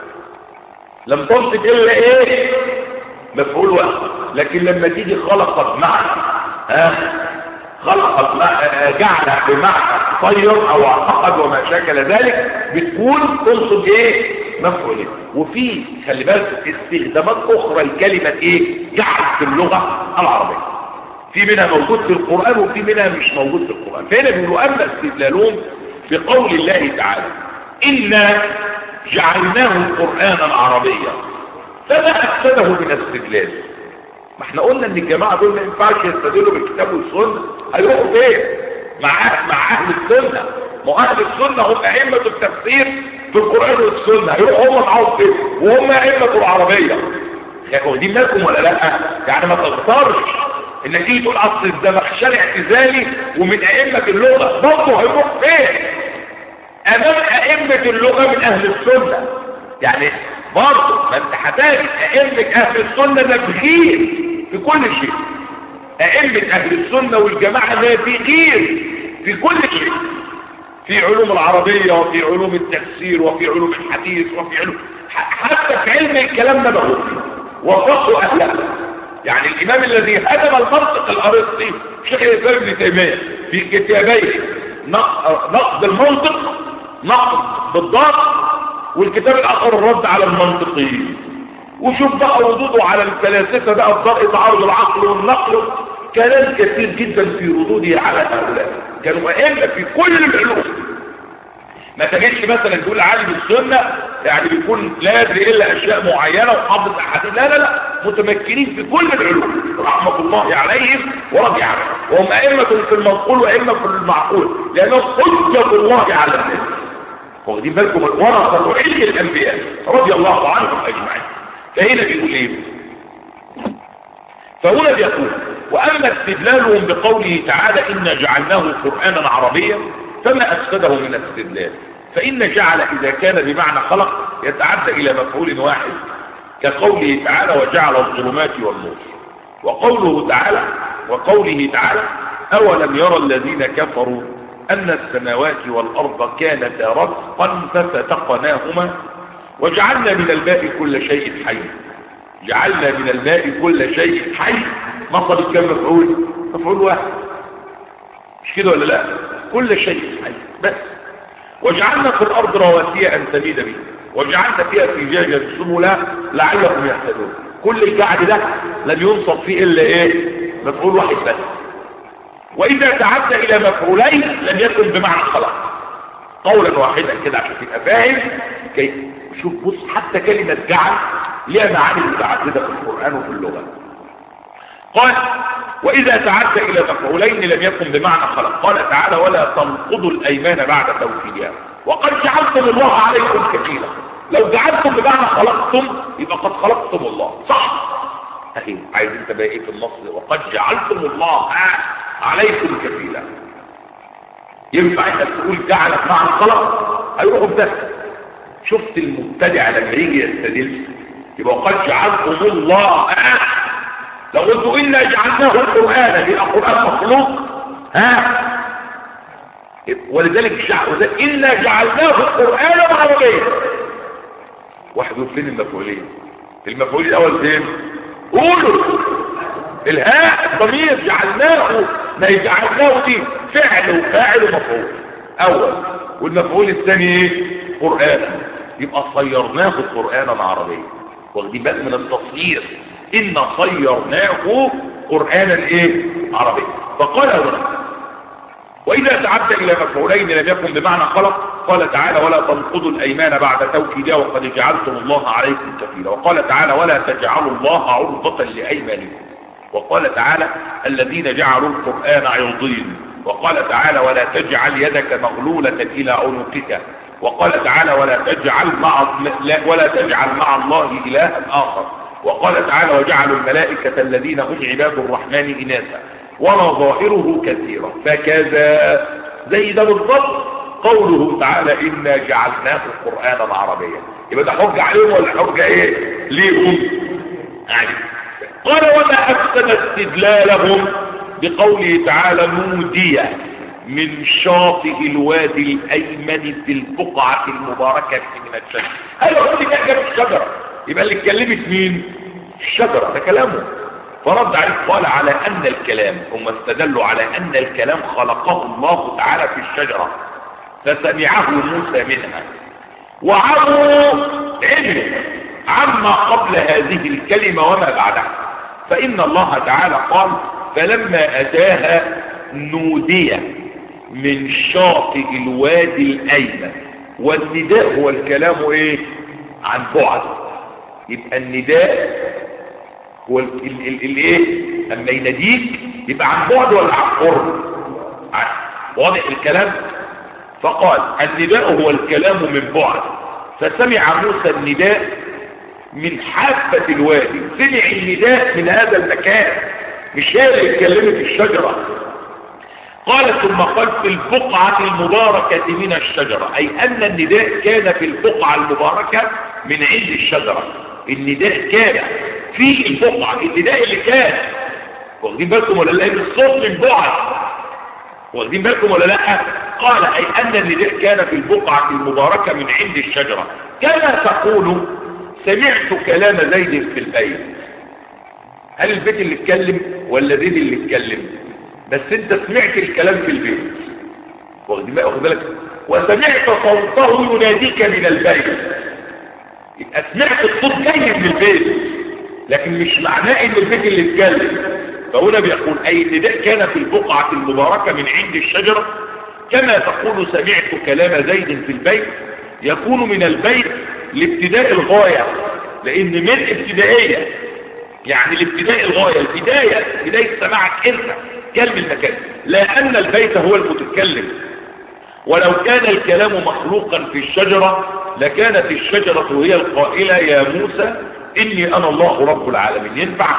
لم تنصب الا ايه مفعول واحد لكن لما تيجي خلقت معنى ها خلقت جعل بمعنى طير او اعتقد وما شاكل ذلك بتكون تنصب ايه مفعولين وفي خلي بالك استخدامات اخرى لكلمه ايه جعل في اللغه العربيه في منها موجود في القران وفي منها مش موجود في القران فهنا بيقولوا اما استدلالهم بقول الله تعالى انا جعلناه قرانا عربيا فما افسده من استدلال ما احنا قلنا ان الجماعه دول ما ينفعش يستدلوا بالكتاب والسنه هيروحوا فين مع مع اهل السنه ما اهل السنه هم ائمه التفسير في القران والسنه هيروحوا هم معاهم فين وهم ائمه العربيه يعني دي مالكم ولا لا يعني ما تغترش انك تيجي تقول اصل الزمخشري اعتزالي ومن ائمه اللغه برضه هيروح فين امام ائمه اللغه من اهل السنه يعني برضه ما انت هتجد ائمه اهل السنه نابغين في كل شيء ائمه اهل السنه والجماعه نابغين في كل شيء في علوم العربيه وفي علوم التفسير وفي علوم الحديث وفي علوم حتى في علم الكلام نبغوا وفقوا اهلها يعني الامام الذي هدم المنطق الارسطي شيخ الاسلام ابن تيميه في كتابيه نقد المنطق نقد بالضبط والكتاب الاخر الرد على المنطقيين وشوف بقى ردوده على الفلاسفه بقى في ضرء تعارض العقل والنقل كلام كثير جدا في ردوده على هؤلاء كانوا ائمه في كل العلوم ما تجدش مثلا تقول عالم السنة يعني بيكون لا يدري إلا أشياء معينة وحافظ أحاديث لا لا لا متمكنين في كل العلوم رحمة الله عليهم ورضي عنهم وهم أئمة في المنقول وأئمة في المعقول لأنهم حجة الله على الناس واخدين بالكم ورثة علم الأنبياء رضي الله عنهم أجمعين فهنا بيقول إيه فهنا بيقول وأما استدلالهم بقوله تعالى إنا جعلناه قرآنا عربيا فما أفسده من الاستدلال فإن جعل إذا كان بمعنى خلق يتعدى إلى مفعول واحد كقوله تعالى وجعل الظلمات والنور وقوله تعالى وقوله تعالى أولم يرى الذين كفروا أن السماوات والأرض كانتا رتقا ففتقناهما وجعلنا من الماء كل شيء حي جعلنا من الماء كل شيء حي نصب كم مفعول مفعول واحد مش كده ولا لا كل شيء حي بس وجعلنا في الأرض رواسي أن تميد به وجعلنا فيها فجاجا سبلا لعلكم يهتدون كل الجعل ده لم ينصب فيه إلا إيه مفعول واحد بس وإذا تعدى إلى مفعولين لم يكن بمعنى خلق قولا واحدا كده عشان تبقى فاهم كيف شوف بص حتى كلمة جعل ليها معاني متعددة في القرآن وفي اللغة قال وإذا تعدى إلى مفعولين لم يكن بمعنى خلق قال تعالى ولا تنقضوا الأيمان بعد توكيدها وقد جعلتم الله عليكم كفيلا لو جعلتم بمعنى خلقتم يبقى قد خلقتم الله صح اهي عايز انت بقى ايه في النص وقد جعلتم الله عليكم كفيلا ينفع انك تقول جعل بمعنى خلق هيروحوا في ده شفت المبتدع لما يجي يستدل يبقى قد جعلتم الله لو قلتوا إنا جعلناه قرآنا يبقى قرآن مخلوق ها ولذلك جعل إنا جعلناه قرآنا عربيا واحد يقول فين المفعولين المفعول الأول فين قولوا الهاء ضمير جعلناه ما جعلناه دي فعل وفاعل ومفعول أول والمفعول الثاني ايه قرآن يبقى صيرناه قرآنا عربيا واخدين بالك من التصوير إن صيرناه قرآنا إيه عربيا فقال هنا وإذا تعدى إلى مفعولين لم يكن بمعنى خلق قال تعالى ولا تنقضوا الأيمان بعد توكيدها وقد جعلتم الله عليكم كفيلا وقال تعالى ولا تجعلوا الله عرضة لأيمانكم وقال تعالى الذين جعلوا القرآن عرضين وقال تعالى ولا تجعل يدك مغلولة إلى عنقك وقال تعالى ولا تجعل مع ولا تجعل مع الله إلها آخر وقال تعالى وجعلوا الملائكة الذين هم عباد الرحمن إناثا ولا ظاهره كثيرا فكذا زي ده بالضبط قوله تعالى إنا جعلناه قرآنا عربيا يبقى ده حجة عليهم ولا حجة ايه ليهم يعني قال وما أفسد استدلالهم بقوله تعالى نودي من شاطئ الوادي الأيمن في البقعة المباركة من الشجر هل يقول لك جاب الشجرة يبقى اللي اتكلمت مين الشجرة ده كلامه فرد عليه قال على أن الكلام هم استدلوا على أن الكلام خلقه الله تعالى في الشجرة فسمعه موسى منها وعموا علمه عما قبل هذه الكلمة وما بعدها فإن الله تعالى قال فلما أتاها نودي من شاطئ الوادي الأيمن والنداء هو الكلام إيه عن بعد يبقى النداء هو الايه اما يناديك يبقى عن بعد ولا عن قرب واضح الكلام فقال النداء هو الكلام من بعد فسمع موسى النداء من حافة الوادي سمع النداء من هذا المكان مش هي اللي اتكلمت الشجرة قال ثم قال في البقعة المباركة من الشجرة أي أن النداء كان في البقعة المباركة من عند الشجرة النداء كان في البقعة النداء اللي كان واخدين بالكم ولا لا الصوت من بعد واخدين بالكم ولا لا قال أي أن النداء كان في البقعة المباركة من عند الشجرة كما تقول سمعت كلام زيد في البيت هل البيت اللي اتكلم ولا زيد اللي اتكلم بس انت سمعت الكلام في البيت واخد بالك وسمعت صوته يناديك من البيت يبقى سمعت الصوت جاي من البيت لكن مش معناه ان البيت اللي اتكلم فهنا بيقول اي النداء كان في البقعة المباركة من عند الشجرة كما تقول سمعت كلام زيد في البيت يكون من البيت لابتداء الغاية لان من ابتدائية يعني الابتداء الغاية البداية بداية سماعك انت كلم المكان لا ان البيت هو المتكلم ولو كان الكلام مخلوقا في الشجرة لكانت الشجرة هي القائلة يا موسى إني أنا الله رب العالمين ينفع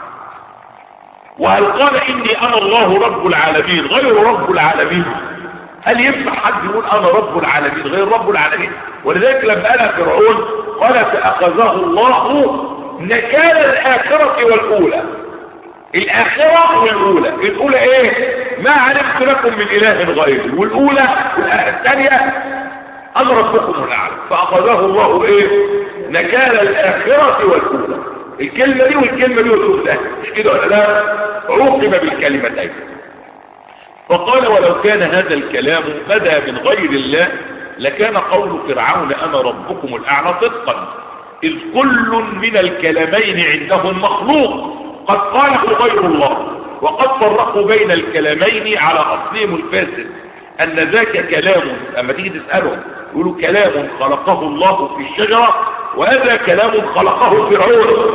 وهل قال إني أنا الله رب العالمين غير رب العالمين هل ينفع حد يقول أنا رب العالمين غير رب العالمين ولذلك لما قال فرعون قال فأخذه الله نكال الآخرة والأولى الآخرة والأولى الأولى إيه ما علمت لكم من إله غيري والأولى الثانية أنا ربكم الأعلى فأخذه الله إيه نكال الآخرة والأولى الكلمة دي والكلمة دي والأولى مش كده ولا لا عوقب بالكلمتين فقال ولو كان هذا الكلام بدا من غير الله لكان قول فرعون أنا ربكم الأعلى صدقا إذ كل من الكلمين عندهم مخلوق قد قاله غير الله وقد فرقوا بين الكلامين على أصلهم الفاسد أن ذاك كلام أما تيجي تسألهم يقولوا كلام خلقه الله في الشجرة وهذا كلام خلقه فرعون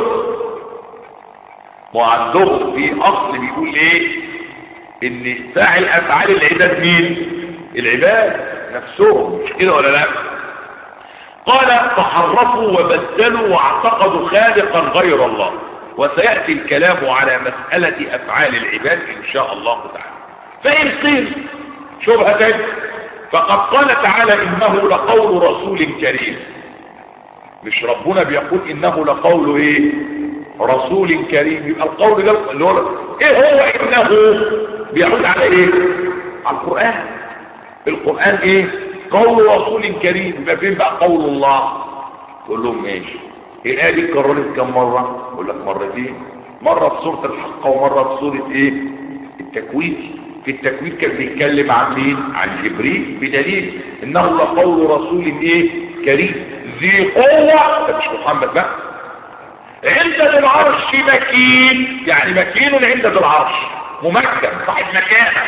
وعندهم في أصل بيقول إيه إن فاعل أفعال العباد مين العباد نفسهم مش كده ولا لا قال فحرفوا وبدلوا واعتقدوا خالقا غير الله وسيأتي الكلام على مسألة أفعال العباد إن شاء الله تعالى فإن قيل شبهة فقد قال تعالى إنه لقول رسول كريم مش ربنا بيقول إنه لقول إيه رسول كريم يبقى القول ده اللي هو إيه هو إنه بيعود على إيه على القرآن القرآن إيه قول رسول كريم يبقى فين بقى قول الله تقول لهم ماشي الآية دي اتكررت كم مرة يقول لك مرتين مرة في سورة الحق ومرة في سورة ايه التكوين في التكوين كان بيتكلم عن مين عن جبريل بدليل انه لقول رسول ايه كريم ذي قوة ده مش محمد بقى عند ذي العرش مكين يعني مكين عند ذي العرش ممكن صاحب مكانه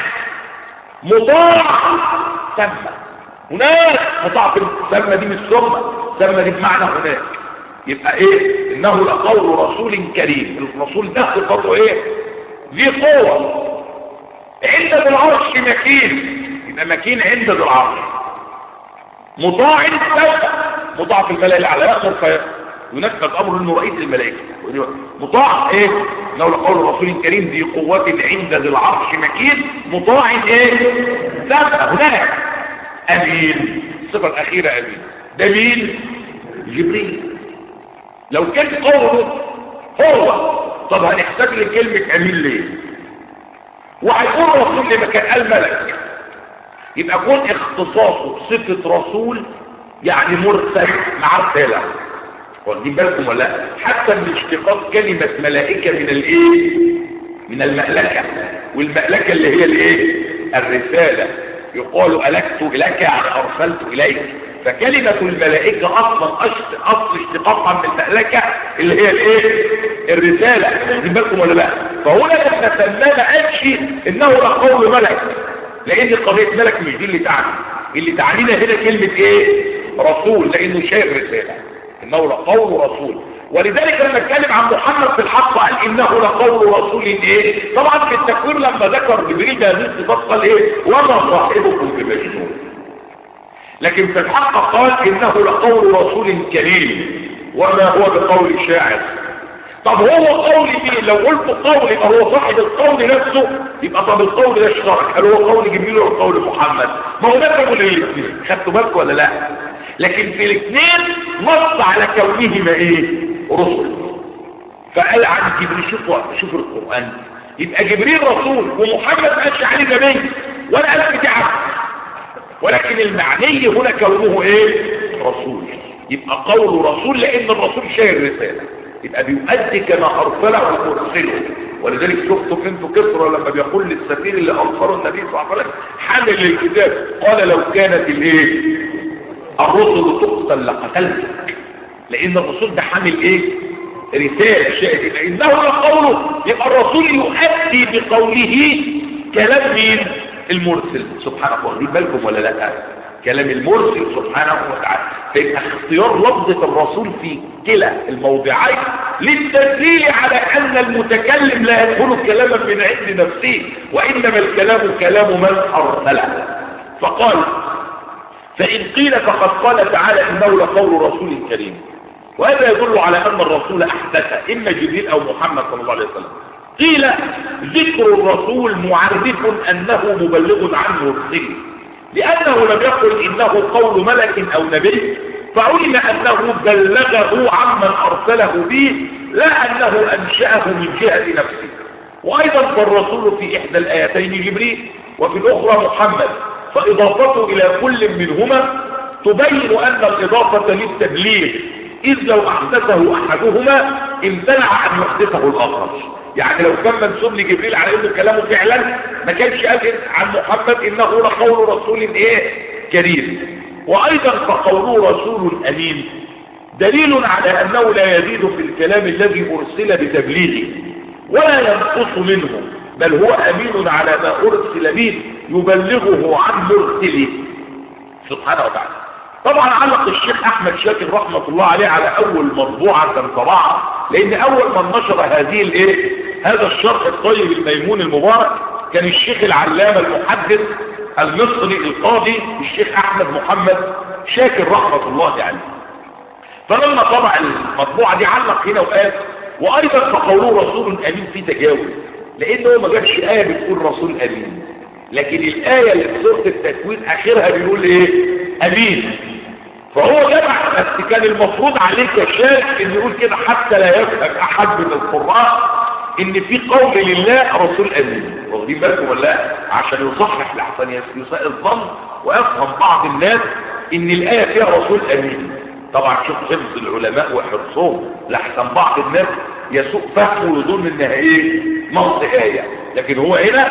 مطاع سمى هناك مطاع في السمى دي مش سمى سمى دي بمعنى هناك يبقى ايه انه لقول رسول كريم الرسول ده صفته ايه ذي قوة عند ذي العرش مكين يبقى مكين عند ذي العرش مطاع سوف مطاع في الملائكة على يأمر فينفذ امر انه رئيس الملائكة مطاع ايه انه لقول رسول كريم ذي قوة عند ذي العرش مكين مطاع ايه سوف هناك امين الصفة الاخيرة امين ده مين جبريل لو كان قوله هو طب هنحتاج لكلمة امين ليه وهيكون رسول لما كان قال ملك يبقى يكون اختصاصه بصفة رسول يعني مرسل مع رسالة واخدين بالكم ولا لا حتى من اشتقاق كلمة ملائكة من الايه من المألكة والمألكة اللي هي الايه الرسالة يقال ألكت إليك يعني أرسلت إليك فكلمة الملائكة أصلا أصل اشتقاقها من الملائكة اللي هي الايه الرسالة واخدين بالكم ولا لا فهنا لما سماه ما قالش انه لقول ملك لان قضية ملك مش دي اللي تعني اللي تعنينا هنا كلمة ايه رسول لانه شايف رسالة انه لقول رسول ولذلك لما اتكلم عن محمد في الحق قال انه لقول رسول ايه طبعا في التكوير لما ذكر جبريل هذه الصفات قال ايه وما صاحبكم بمجنون لكن في الحق قال انه لقول رسول كريم وما هو بقول شاعر طب هو قول مين لو قلت قول يبقى هو صاحب القول نفسه يبقى طب القول ده اشترك هل هو قول جبريل ولا قول محمد ما هو ده قول الاثنين خدتوا بالكم ولا لا لكن في الاثنين نص على كونهما ايه رسل فقال عن جبريل شوفوا شوفوا القران يبقى جبريل رسول ومحمد ما قالش عليه نبي ولا قال بتاعه ولكن المعني هنا كونه ايه رسول يبقى قول رسول لان الرسول شايل رساله يبقى بيؤدي كما ارسله وارسله ولذلك شفتوا انتوا كسرى لما بيقول للسفير اللي ارسله النبي صلى الله عليه وسلم حامل الكتاب قال لو كانت الايه الرسل تقتل لقتلتك لان الرسول ده حامل ايه رساله شاهد لانه لقوله يبقى الرسول يؤدي بقوله كلام مين المرسل سبحانه واخدين بالكم ولا لا كلام المرسل سبحانه وتعالى فيبقى اختيار لفظة الرسول في كلا الموضعين للتدليل على أن المتكلم لا يدخل كلاما من عند نفسه وإنما الكلام كلام من أرسله فقال فإن قيل فقد قال تعالى إنه لقول رسول كريم وهذا يدل على أن الرسول أحدث إما جبريل أو محمد صلى الله عليه وسلم قيل ذكر الرسول معرف أنه مبلغ عن مرسل لأنه لم يقل إنه قول ملك أو نبي فعلم أنه بلغه عمن أرسله به لا أنه أنشأه من جهة نفسه وأيضا فالرسول في إحدى الآيتين جبريل وفي الأخرى محمد فإضافته إلى كل منهما تبين أن الإضافة للتبليغ إذ لو أحدثه أحدهما امتنع أن يحدثه الآخر يعني لو كان منسوب لجبريل على انه كلامه فعلا ما كانش قال عن محمد انه لقول رسول ايه كريم وايضا فقوله رسول امين دليل على انه لا يزيد في الكلام الذي ارسل بتبليغه ولا ينقص منه بل هو امين على ما ارسل به يبلغه عن مرسله سبحانه وتعالى طبعا علق الشيخ احمد شاكر رحمة الله عليه على اول مطبوعة كان طبعها لان اول من نشر هذه الايه هذا الشرح الطيب الميمون المبارك كان الشيخ العلامة المحدث المصري القاضي الشيخ احمد محمد شاكر رحمة الله عليه فلما طبع المطبوعة دي علق هنا وقال وايضا فقوله رسول امين في تجاوز لانه ما جابش ايه بتقول رسول امين لكن الايه اللي في سوره التكوين اخرها بيقول ايه امين فهو جمع بس كان المفروض عليه كشاك ان يقول كده حتى لا يفهم احد من القراء ان في قول لله رسول امين واخدين بالكم ولا عشان يصحح لحسن يساء الظن ويفهم بعض الناس ان الايه فيها رسول امين طبعا شوف حفظ العلماء وحرصهم لحسن بعض الناس يسوء فهمه ويظن انها ايه نص ايه لكن هو هنا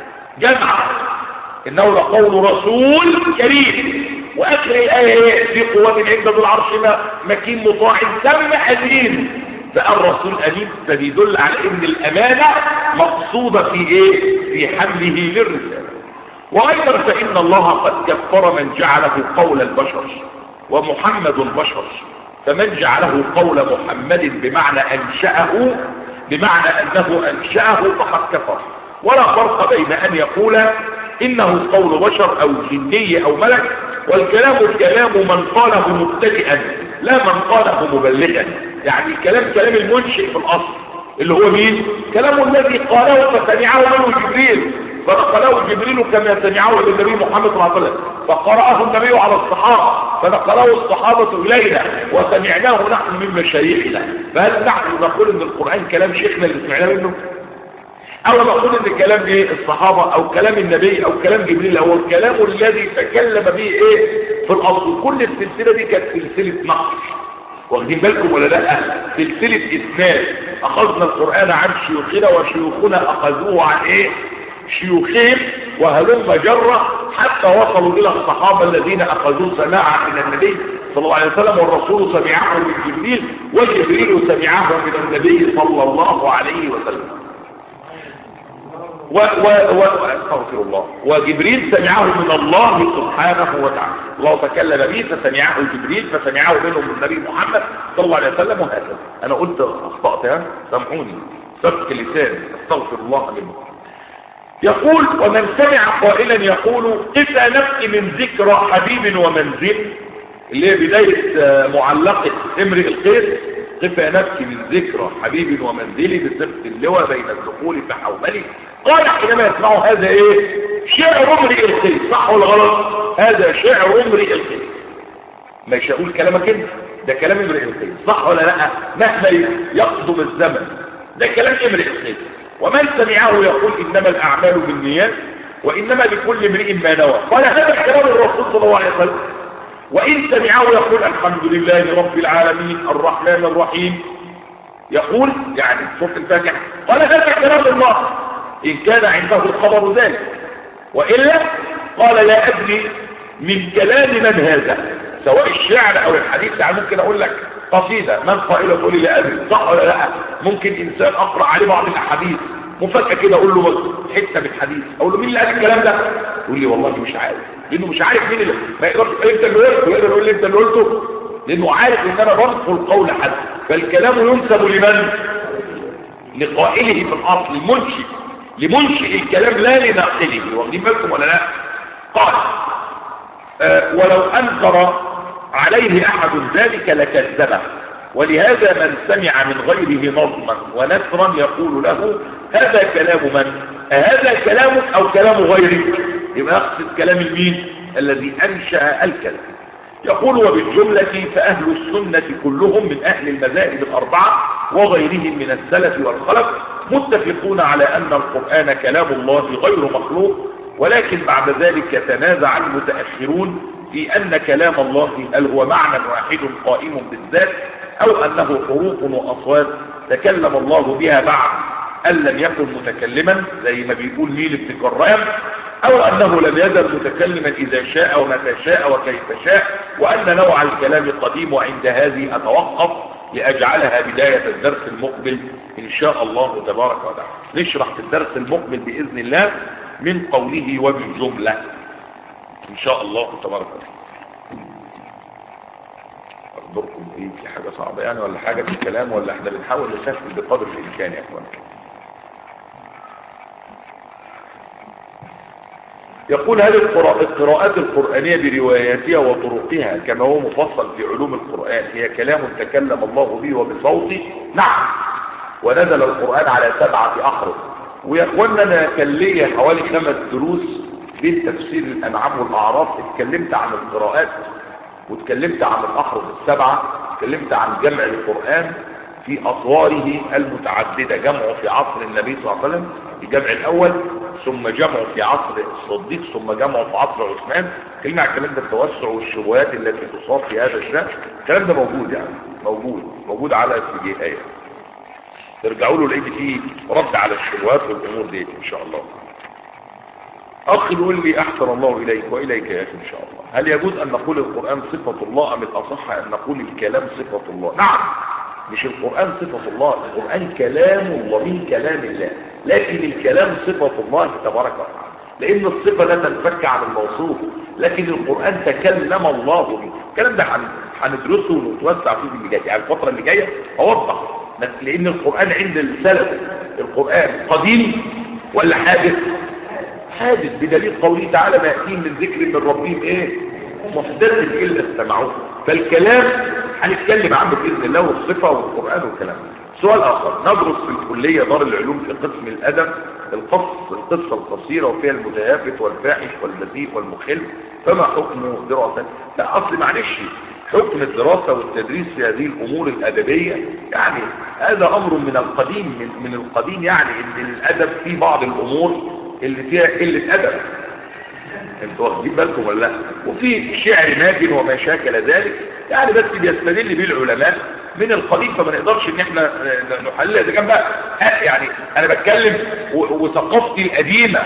جمع انه لقول رسول كريم واخر الايه في قوة عند ذو العرش مكين مطاع تم امين فقال الرسول امين فبيدل على ان الامانة مقصودة في ايه في حمله للرسالة وايضا فان الله قد كفر من جعله قول البشر ومحمد بشر فمن جعله قول محمد بمعنى انشأه بمعنى انه انشأه فقد كفر ولا فرق بين ان يقول انه قول بشر او جني او ملك والكلام الكلام من قاله مبتدئا لا من قاله مبلغا يعني الكلام كلام المنشئ في الاصل اللي هو مين كلام الذي قاله فسمعه منه جبريل فنقله جبريل كما سمعه للنبي محمد صلى الله عليه وسلم فقرأه النبي على الصحابة فنقله الصحابة إلينا وسمعناه نحن من مشايخنا فهل نحن نقول ان القرآن كلام شيخنا اللي سمعناه منه او نقول ان كلام ايه الصحابة او كلام النبي او كلام جبريل هو الكلام الذي تكلم به ايه في الاصل كل السلسلة دي كانت سلسلة نقل واخدين بالكم ولا لا سلسلة اسناد اخذنا القرآن عن شيوخنا وشيوخنا اخذوه عن ايه شيوخين وهلم جرة حتى وصلوا الى الصحابة الذين اخذوا سماعا من النبي صلى الله عليه وسلم والرسول سمعه من جبريل وجبريل سمعه من النبي صلى الله عليه وسلم و و و استغفر الله وجبريل سمعه من الله سبحانه وتعالى الله تكلم به فسمعه جبريل فسمعه منه من النبي محمد صلى الله عليه وسلم وهكذا انا قلت اخطأت ها سامحوني سبك لسان استغفر الله منه يقول ومن سمع قائلا يقول قفا نفسي من ذكرى حبيب ومنزل اللي هي بداية معلقة امرئ القيس قفا نفسي من ذكرى حبيب ومنزلي بصفة اللواء بين الدخول فحوملي قال حينما يسمعوا هذا ايه شعر امرئ القيس صح ولا غلط هذا شعر امرئ القيس مش هقول كلامك انت ده كلام امرئ القيس صح ولا لا مهما يقدم الزمن ده كلام امرئ القيس ومن سمعه يقول انما الاعمال بالنيات وانما لكل امرئ ما نوى قال هذا كلام الرسول صلى الله عليه وسلم وإن سمعه يقول الحمد لله رب العالمين الرحمن الرحيم يقول يعني سورة الفاتحة قال هذا كلام الله إن كان عنده الخبر ذلك وإلا قال لا أدري من كلام من هذا سواء الشعر أو الحديث يعني ممكن أقول لك قصيدة من قائل تقول لا أدري صح ولا لا ممكن إنسان أقرأ عليه بعض الأحاديث مفاجاه كده اقول له حته من حديث اقول له مين اللي قال الكلام ده يقول لي والله مش عارف لانه مش عارف مين اللي ما يقدرش انت اللي قلته يقدر يقول لي انت اللي قلته لانه عارف ان انا بنقل قول حد فالكلام ينسب لمن لقائله في الاصل المنشئ لمنشئ الكلام لا لناقله واخدين بالكم ولا لا قال آه ولو انكر عليه احد ذلك لكذبه ولهذا من سمع من غيره نظما ونثرا يقول له هذا كلام من هذا كلامك او كلام غيرك يبقى يقصد كلام المين الذي انشا الكلام يقول وبالجملة فأهل السنة كلهم من أهل المذاهب الأربعة وغيرهم من السلف والخلف متفقون على أن القرآن كلام الله غير مخلوق ولكن بعد ذلك يتنازع المتأخرون في أن كلام الله هل هو معنى واحد قائم بالذات أو أنه حروف وأصوات تكلم الله بها بعد أن لم يكن متكلما زي ما بيقول ميل ابن كرام أو أنه لم يزل متكلما إذا شاء ومتى شاء وكيف شاء وأن نوع الكلام قديم وعند هذه أتوقف لأجعلها بداية الدرس المقبل إن شاء الله تبارك وتعالى نشرح في الدرس المقبل بإذن الله من قوله وبالجملة إن شاء الله تبارك وتعالى أخبركم إيه في حاجة صعبة يعني ولا حاجة في الكلام ولا إحنا بنحاول نسهل بقدر الإمكان يا أخوان يقول هل القراءات القرآنية برواياتها وطرقها كما هو مفصل في علوم القرآن هي كلام تكلم الله به وبصوته نعم ونزل القرآن على سبعة أحرف ويا اخوانا انا كان ليا حوالي خمس دروس بين تفسير الأنعام والأعراف اتكلمت عن القراءات واتكلمت عن الأحرف السبعة اتكلمت عن جمع القرآن في أطواره المتعددة جمعه في عصر النبي صلى الله عليه وسلم الجمع الأول ثم جمعه في عصر الصديق ثم جمعه في عصر عثمان كلمة على الكلام ده التوسع والشبهات التي تصاب في هذا الشأن الكلام ده موجود يعني موجود موجود على السجيهات ترجعوا له لقيت فيه رد على الشبهات والأمور دي إن شاء الله أخ يقول لي أحسن الله إليك وإليك يا أخي إن شاء الله هل يجوز أن نقول القرآن صفة الله أم الأصح أن نقول الكلام صفة الله نعم مش القرآن صفة الله القرآن كلام الله من كلام الله لكن الكلام صفة الله تبارك وتعالى لأن الصفة لا تنفك عن الموصوف لكن القرآن تكلم الله به الكلام ده هندرسه ونتوسع فيه اللي جاي يعني الفترة اللي جاية أوضح لأن القرآن عند السلف القرآن قديم ولا حادث حادث بدليل قوله تعالى ما يأتيهم من ذكر من ربهم ايه محدث إلا استمعوه فالكلام هنتكلم عنه بإذن الله والصفة والقرآن والكلام سؤال آخر ندرس في الكلية دار العلوم في قسم الأدب القص القصة القصيرة وفيها المتهافت والفاحش والبذيء والمخل فما حكم دراسة لا أصل معلش حكم الدراسة والتدريس في هذه الأمور الأدبية يعني هذا أمر من القديم من, من القديم يعني إن الأدب في بعض الأمور اللي فيها قلة أدب انتوا واخدين بالكم ولا لا وفي شعر ناجن وما شاكل ذلك يعني بس بيستدل به العلماء من القديم فما نقدرش ان احنا نحللها اذا كان بقى يعني انا بتكلم وثقافتي القديمه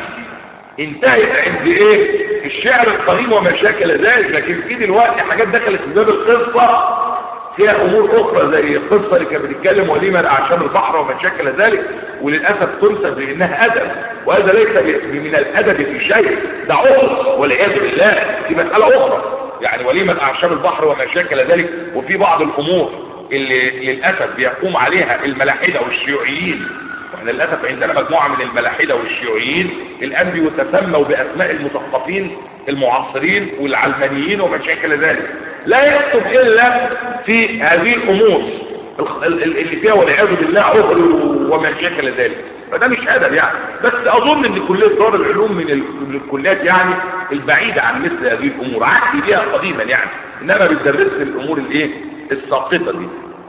انتهت عند ايه الشعر القديم وما شاكل ذلك لكن في دلوقتي حاجات دخلت في باب القصه فيها امور اخرى زي القصه اللي كانت بتتكلم وليمه اعشاب البحر وما شاكل ذلك وللاسف تنسب لانها ادب وهذا ليس من الادب في شيء ده عقل والعياذ بالله دي مساله اخرى يعني وليمه اعشاب البحر وما شاكل ذلك وفي بعض الامور اللي للاسف بيقوم عليها الملاحده والشيوعيين واحنا للاسف عندنا مجموعه من الملاحده والشيوعيين الان بيتسموا باسماء المثقفين المعاصرين والعلمانيين وما شاكل ذلك لا يكتب الا في هذه الامور اللي فيها والعياذ بالله عذر وما شاكل ذلك فده مش ادب يعني بس اظن ان كليه دار العلوم من الكليات يعني البعيده عن مثل هذه الامور عهدي بها قديما يعني انما بتدرس الامور الايه الساقطه دي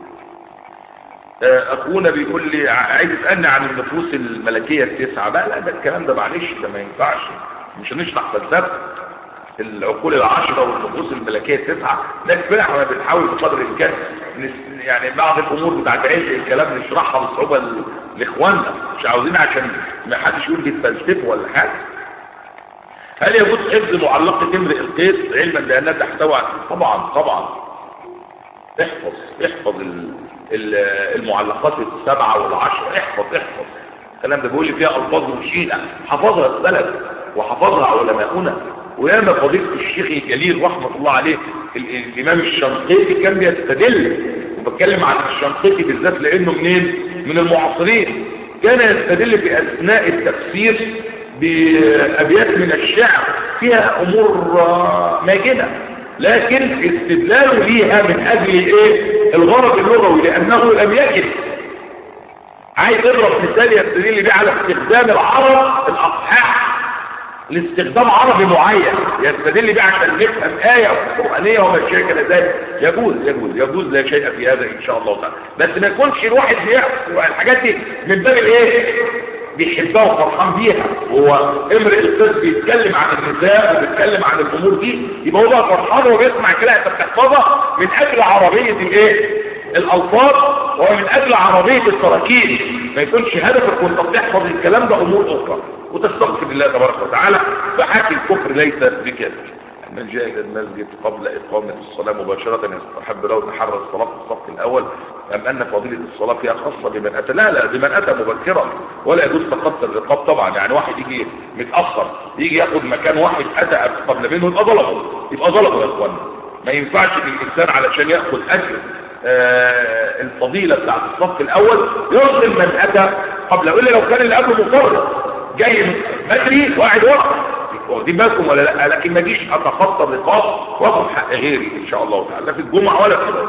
اخونا بيقول لي عايز يسالني عن النفوس الملكيه التسعه بقى لا ده الكلام ده معلش ده ما ينفعش مش هنشرح فلسفه العقول العشرة والنفوس الملكية التسعة ده كفاية احنا بنحاول بقدر الامكان يعني بعض الامور بتاعت علم الكلام نشرحها بصعوبة لاخواننا مش عاوزين عشان ما حدش يقول دي فلسفه ولا حاجة هل يجوز حفظ معلقة امرئ القيس علما بانها تحتوي طبعا طبعا احفظ احفظ المعلقات السبعة والعشرة احفظ احفظ الكلام ده بيقول لي فيها الفاظ مشينه حفظها السلف وحفظها علماؤنا وياما فضيله الشيخ الجليل رحمه الله عليه ال- الامام الشنقيطي كان بيستدل وبتكلم عن الشنقيطي بالذات لانه منين من المعاصرين كان يستدل في اثناء التفسير بابيات من الشعر فيها امور آه، ماجنه لكن استدلاله ليها من اجل ايه الغرض اللغوي لانه لم يجد عايز يضرب مثال يستدل بيه على استخدام العرب الاصحاح لاستخدام عربي معين يستدل بيه عشان نفهم آية قرآنية وما شابه ذلك يجوز يجوز يجوز لا شيء في هذا إن شاء الله تعالى بس ما يكونش الواحد بيحصل الحاجات دي من باب الإيه بيحبها وفرحان بيها هو امرئ القس بيتكلم عن النساء وبيتكلم عن الامور دي يبقى هو بقى فرحان وبيسمع كده انت بتحفظها من اجل عربيه الايه الالفاظ ومن اجل عربيه التراكيب ما يكونش هدفك وانت بتحفظ الكلام ده امور اخرى وتستغفر الله تبارك وتعالى فحكي الكفر ليس بكذب من جاء الى المسجد قبل اقامه الصلاه مباشره يستحب له تحرى الصلاه في الصف الاول ام ان فضيله الصلاه فيها خاصه بمن اتى لا لا بمن اتى مبكرا ولا يجوز تقصر الرقاب طبعا يعني واحد يجي متاخر يجي ياخد مكان واحد اتى قبل منه يبقى ظلمه يبقى ظلمه يا اخوانا ما ينفعش الانسان علشان ياخد اجر آه الفضيله بتاعت الصف الاول يظلم من اتى قبل الا لو كان اللي قبله مفرط جاي بدري وقاعد ورا واخدين بالكم ولا لا لكن ما اجيش اتخطى الرقاب واخد حق غيري ان شاء الله تعالى لا في الجمعه ولا في العيد.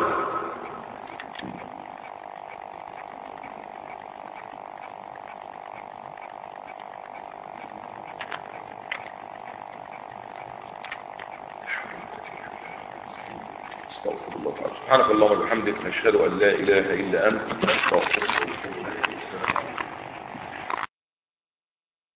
استغفر الله تعالى سبحانك اللهم وبحمدك نشهد ان لا اله الا انت نستغفرك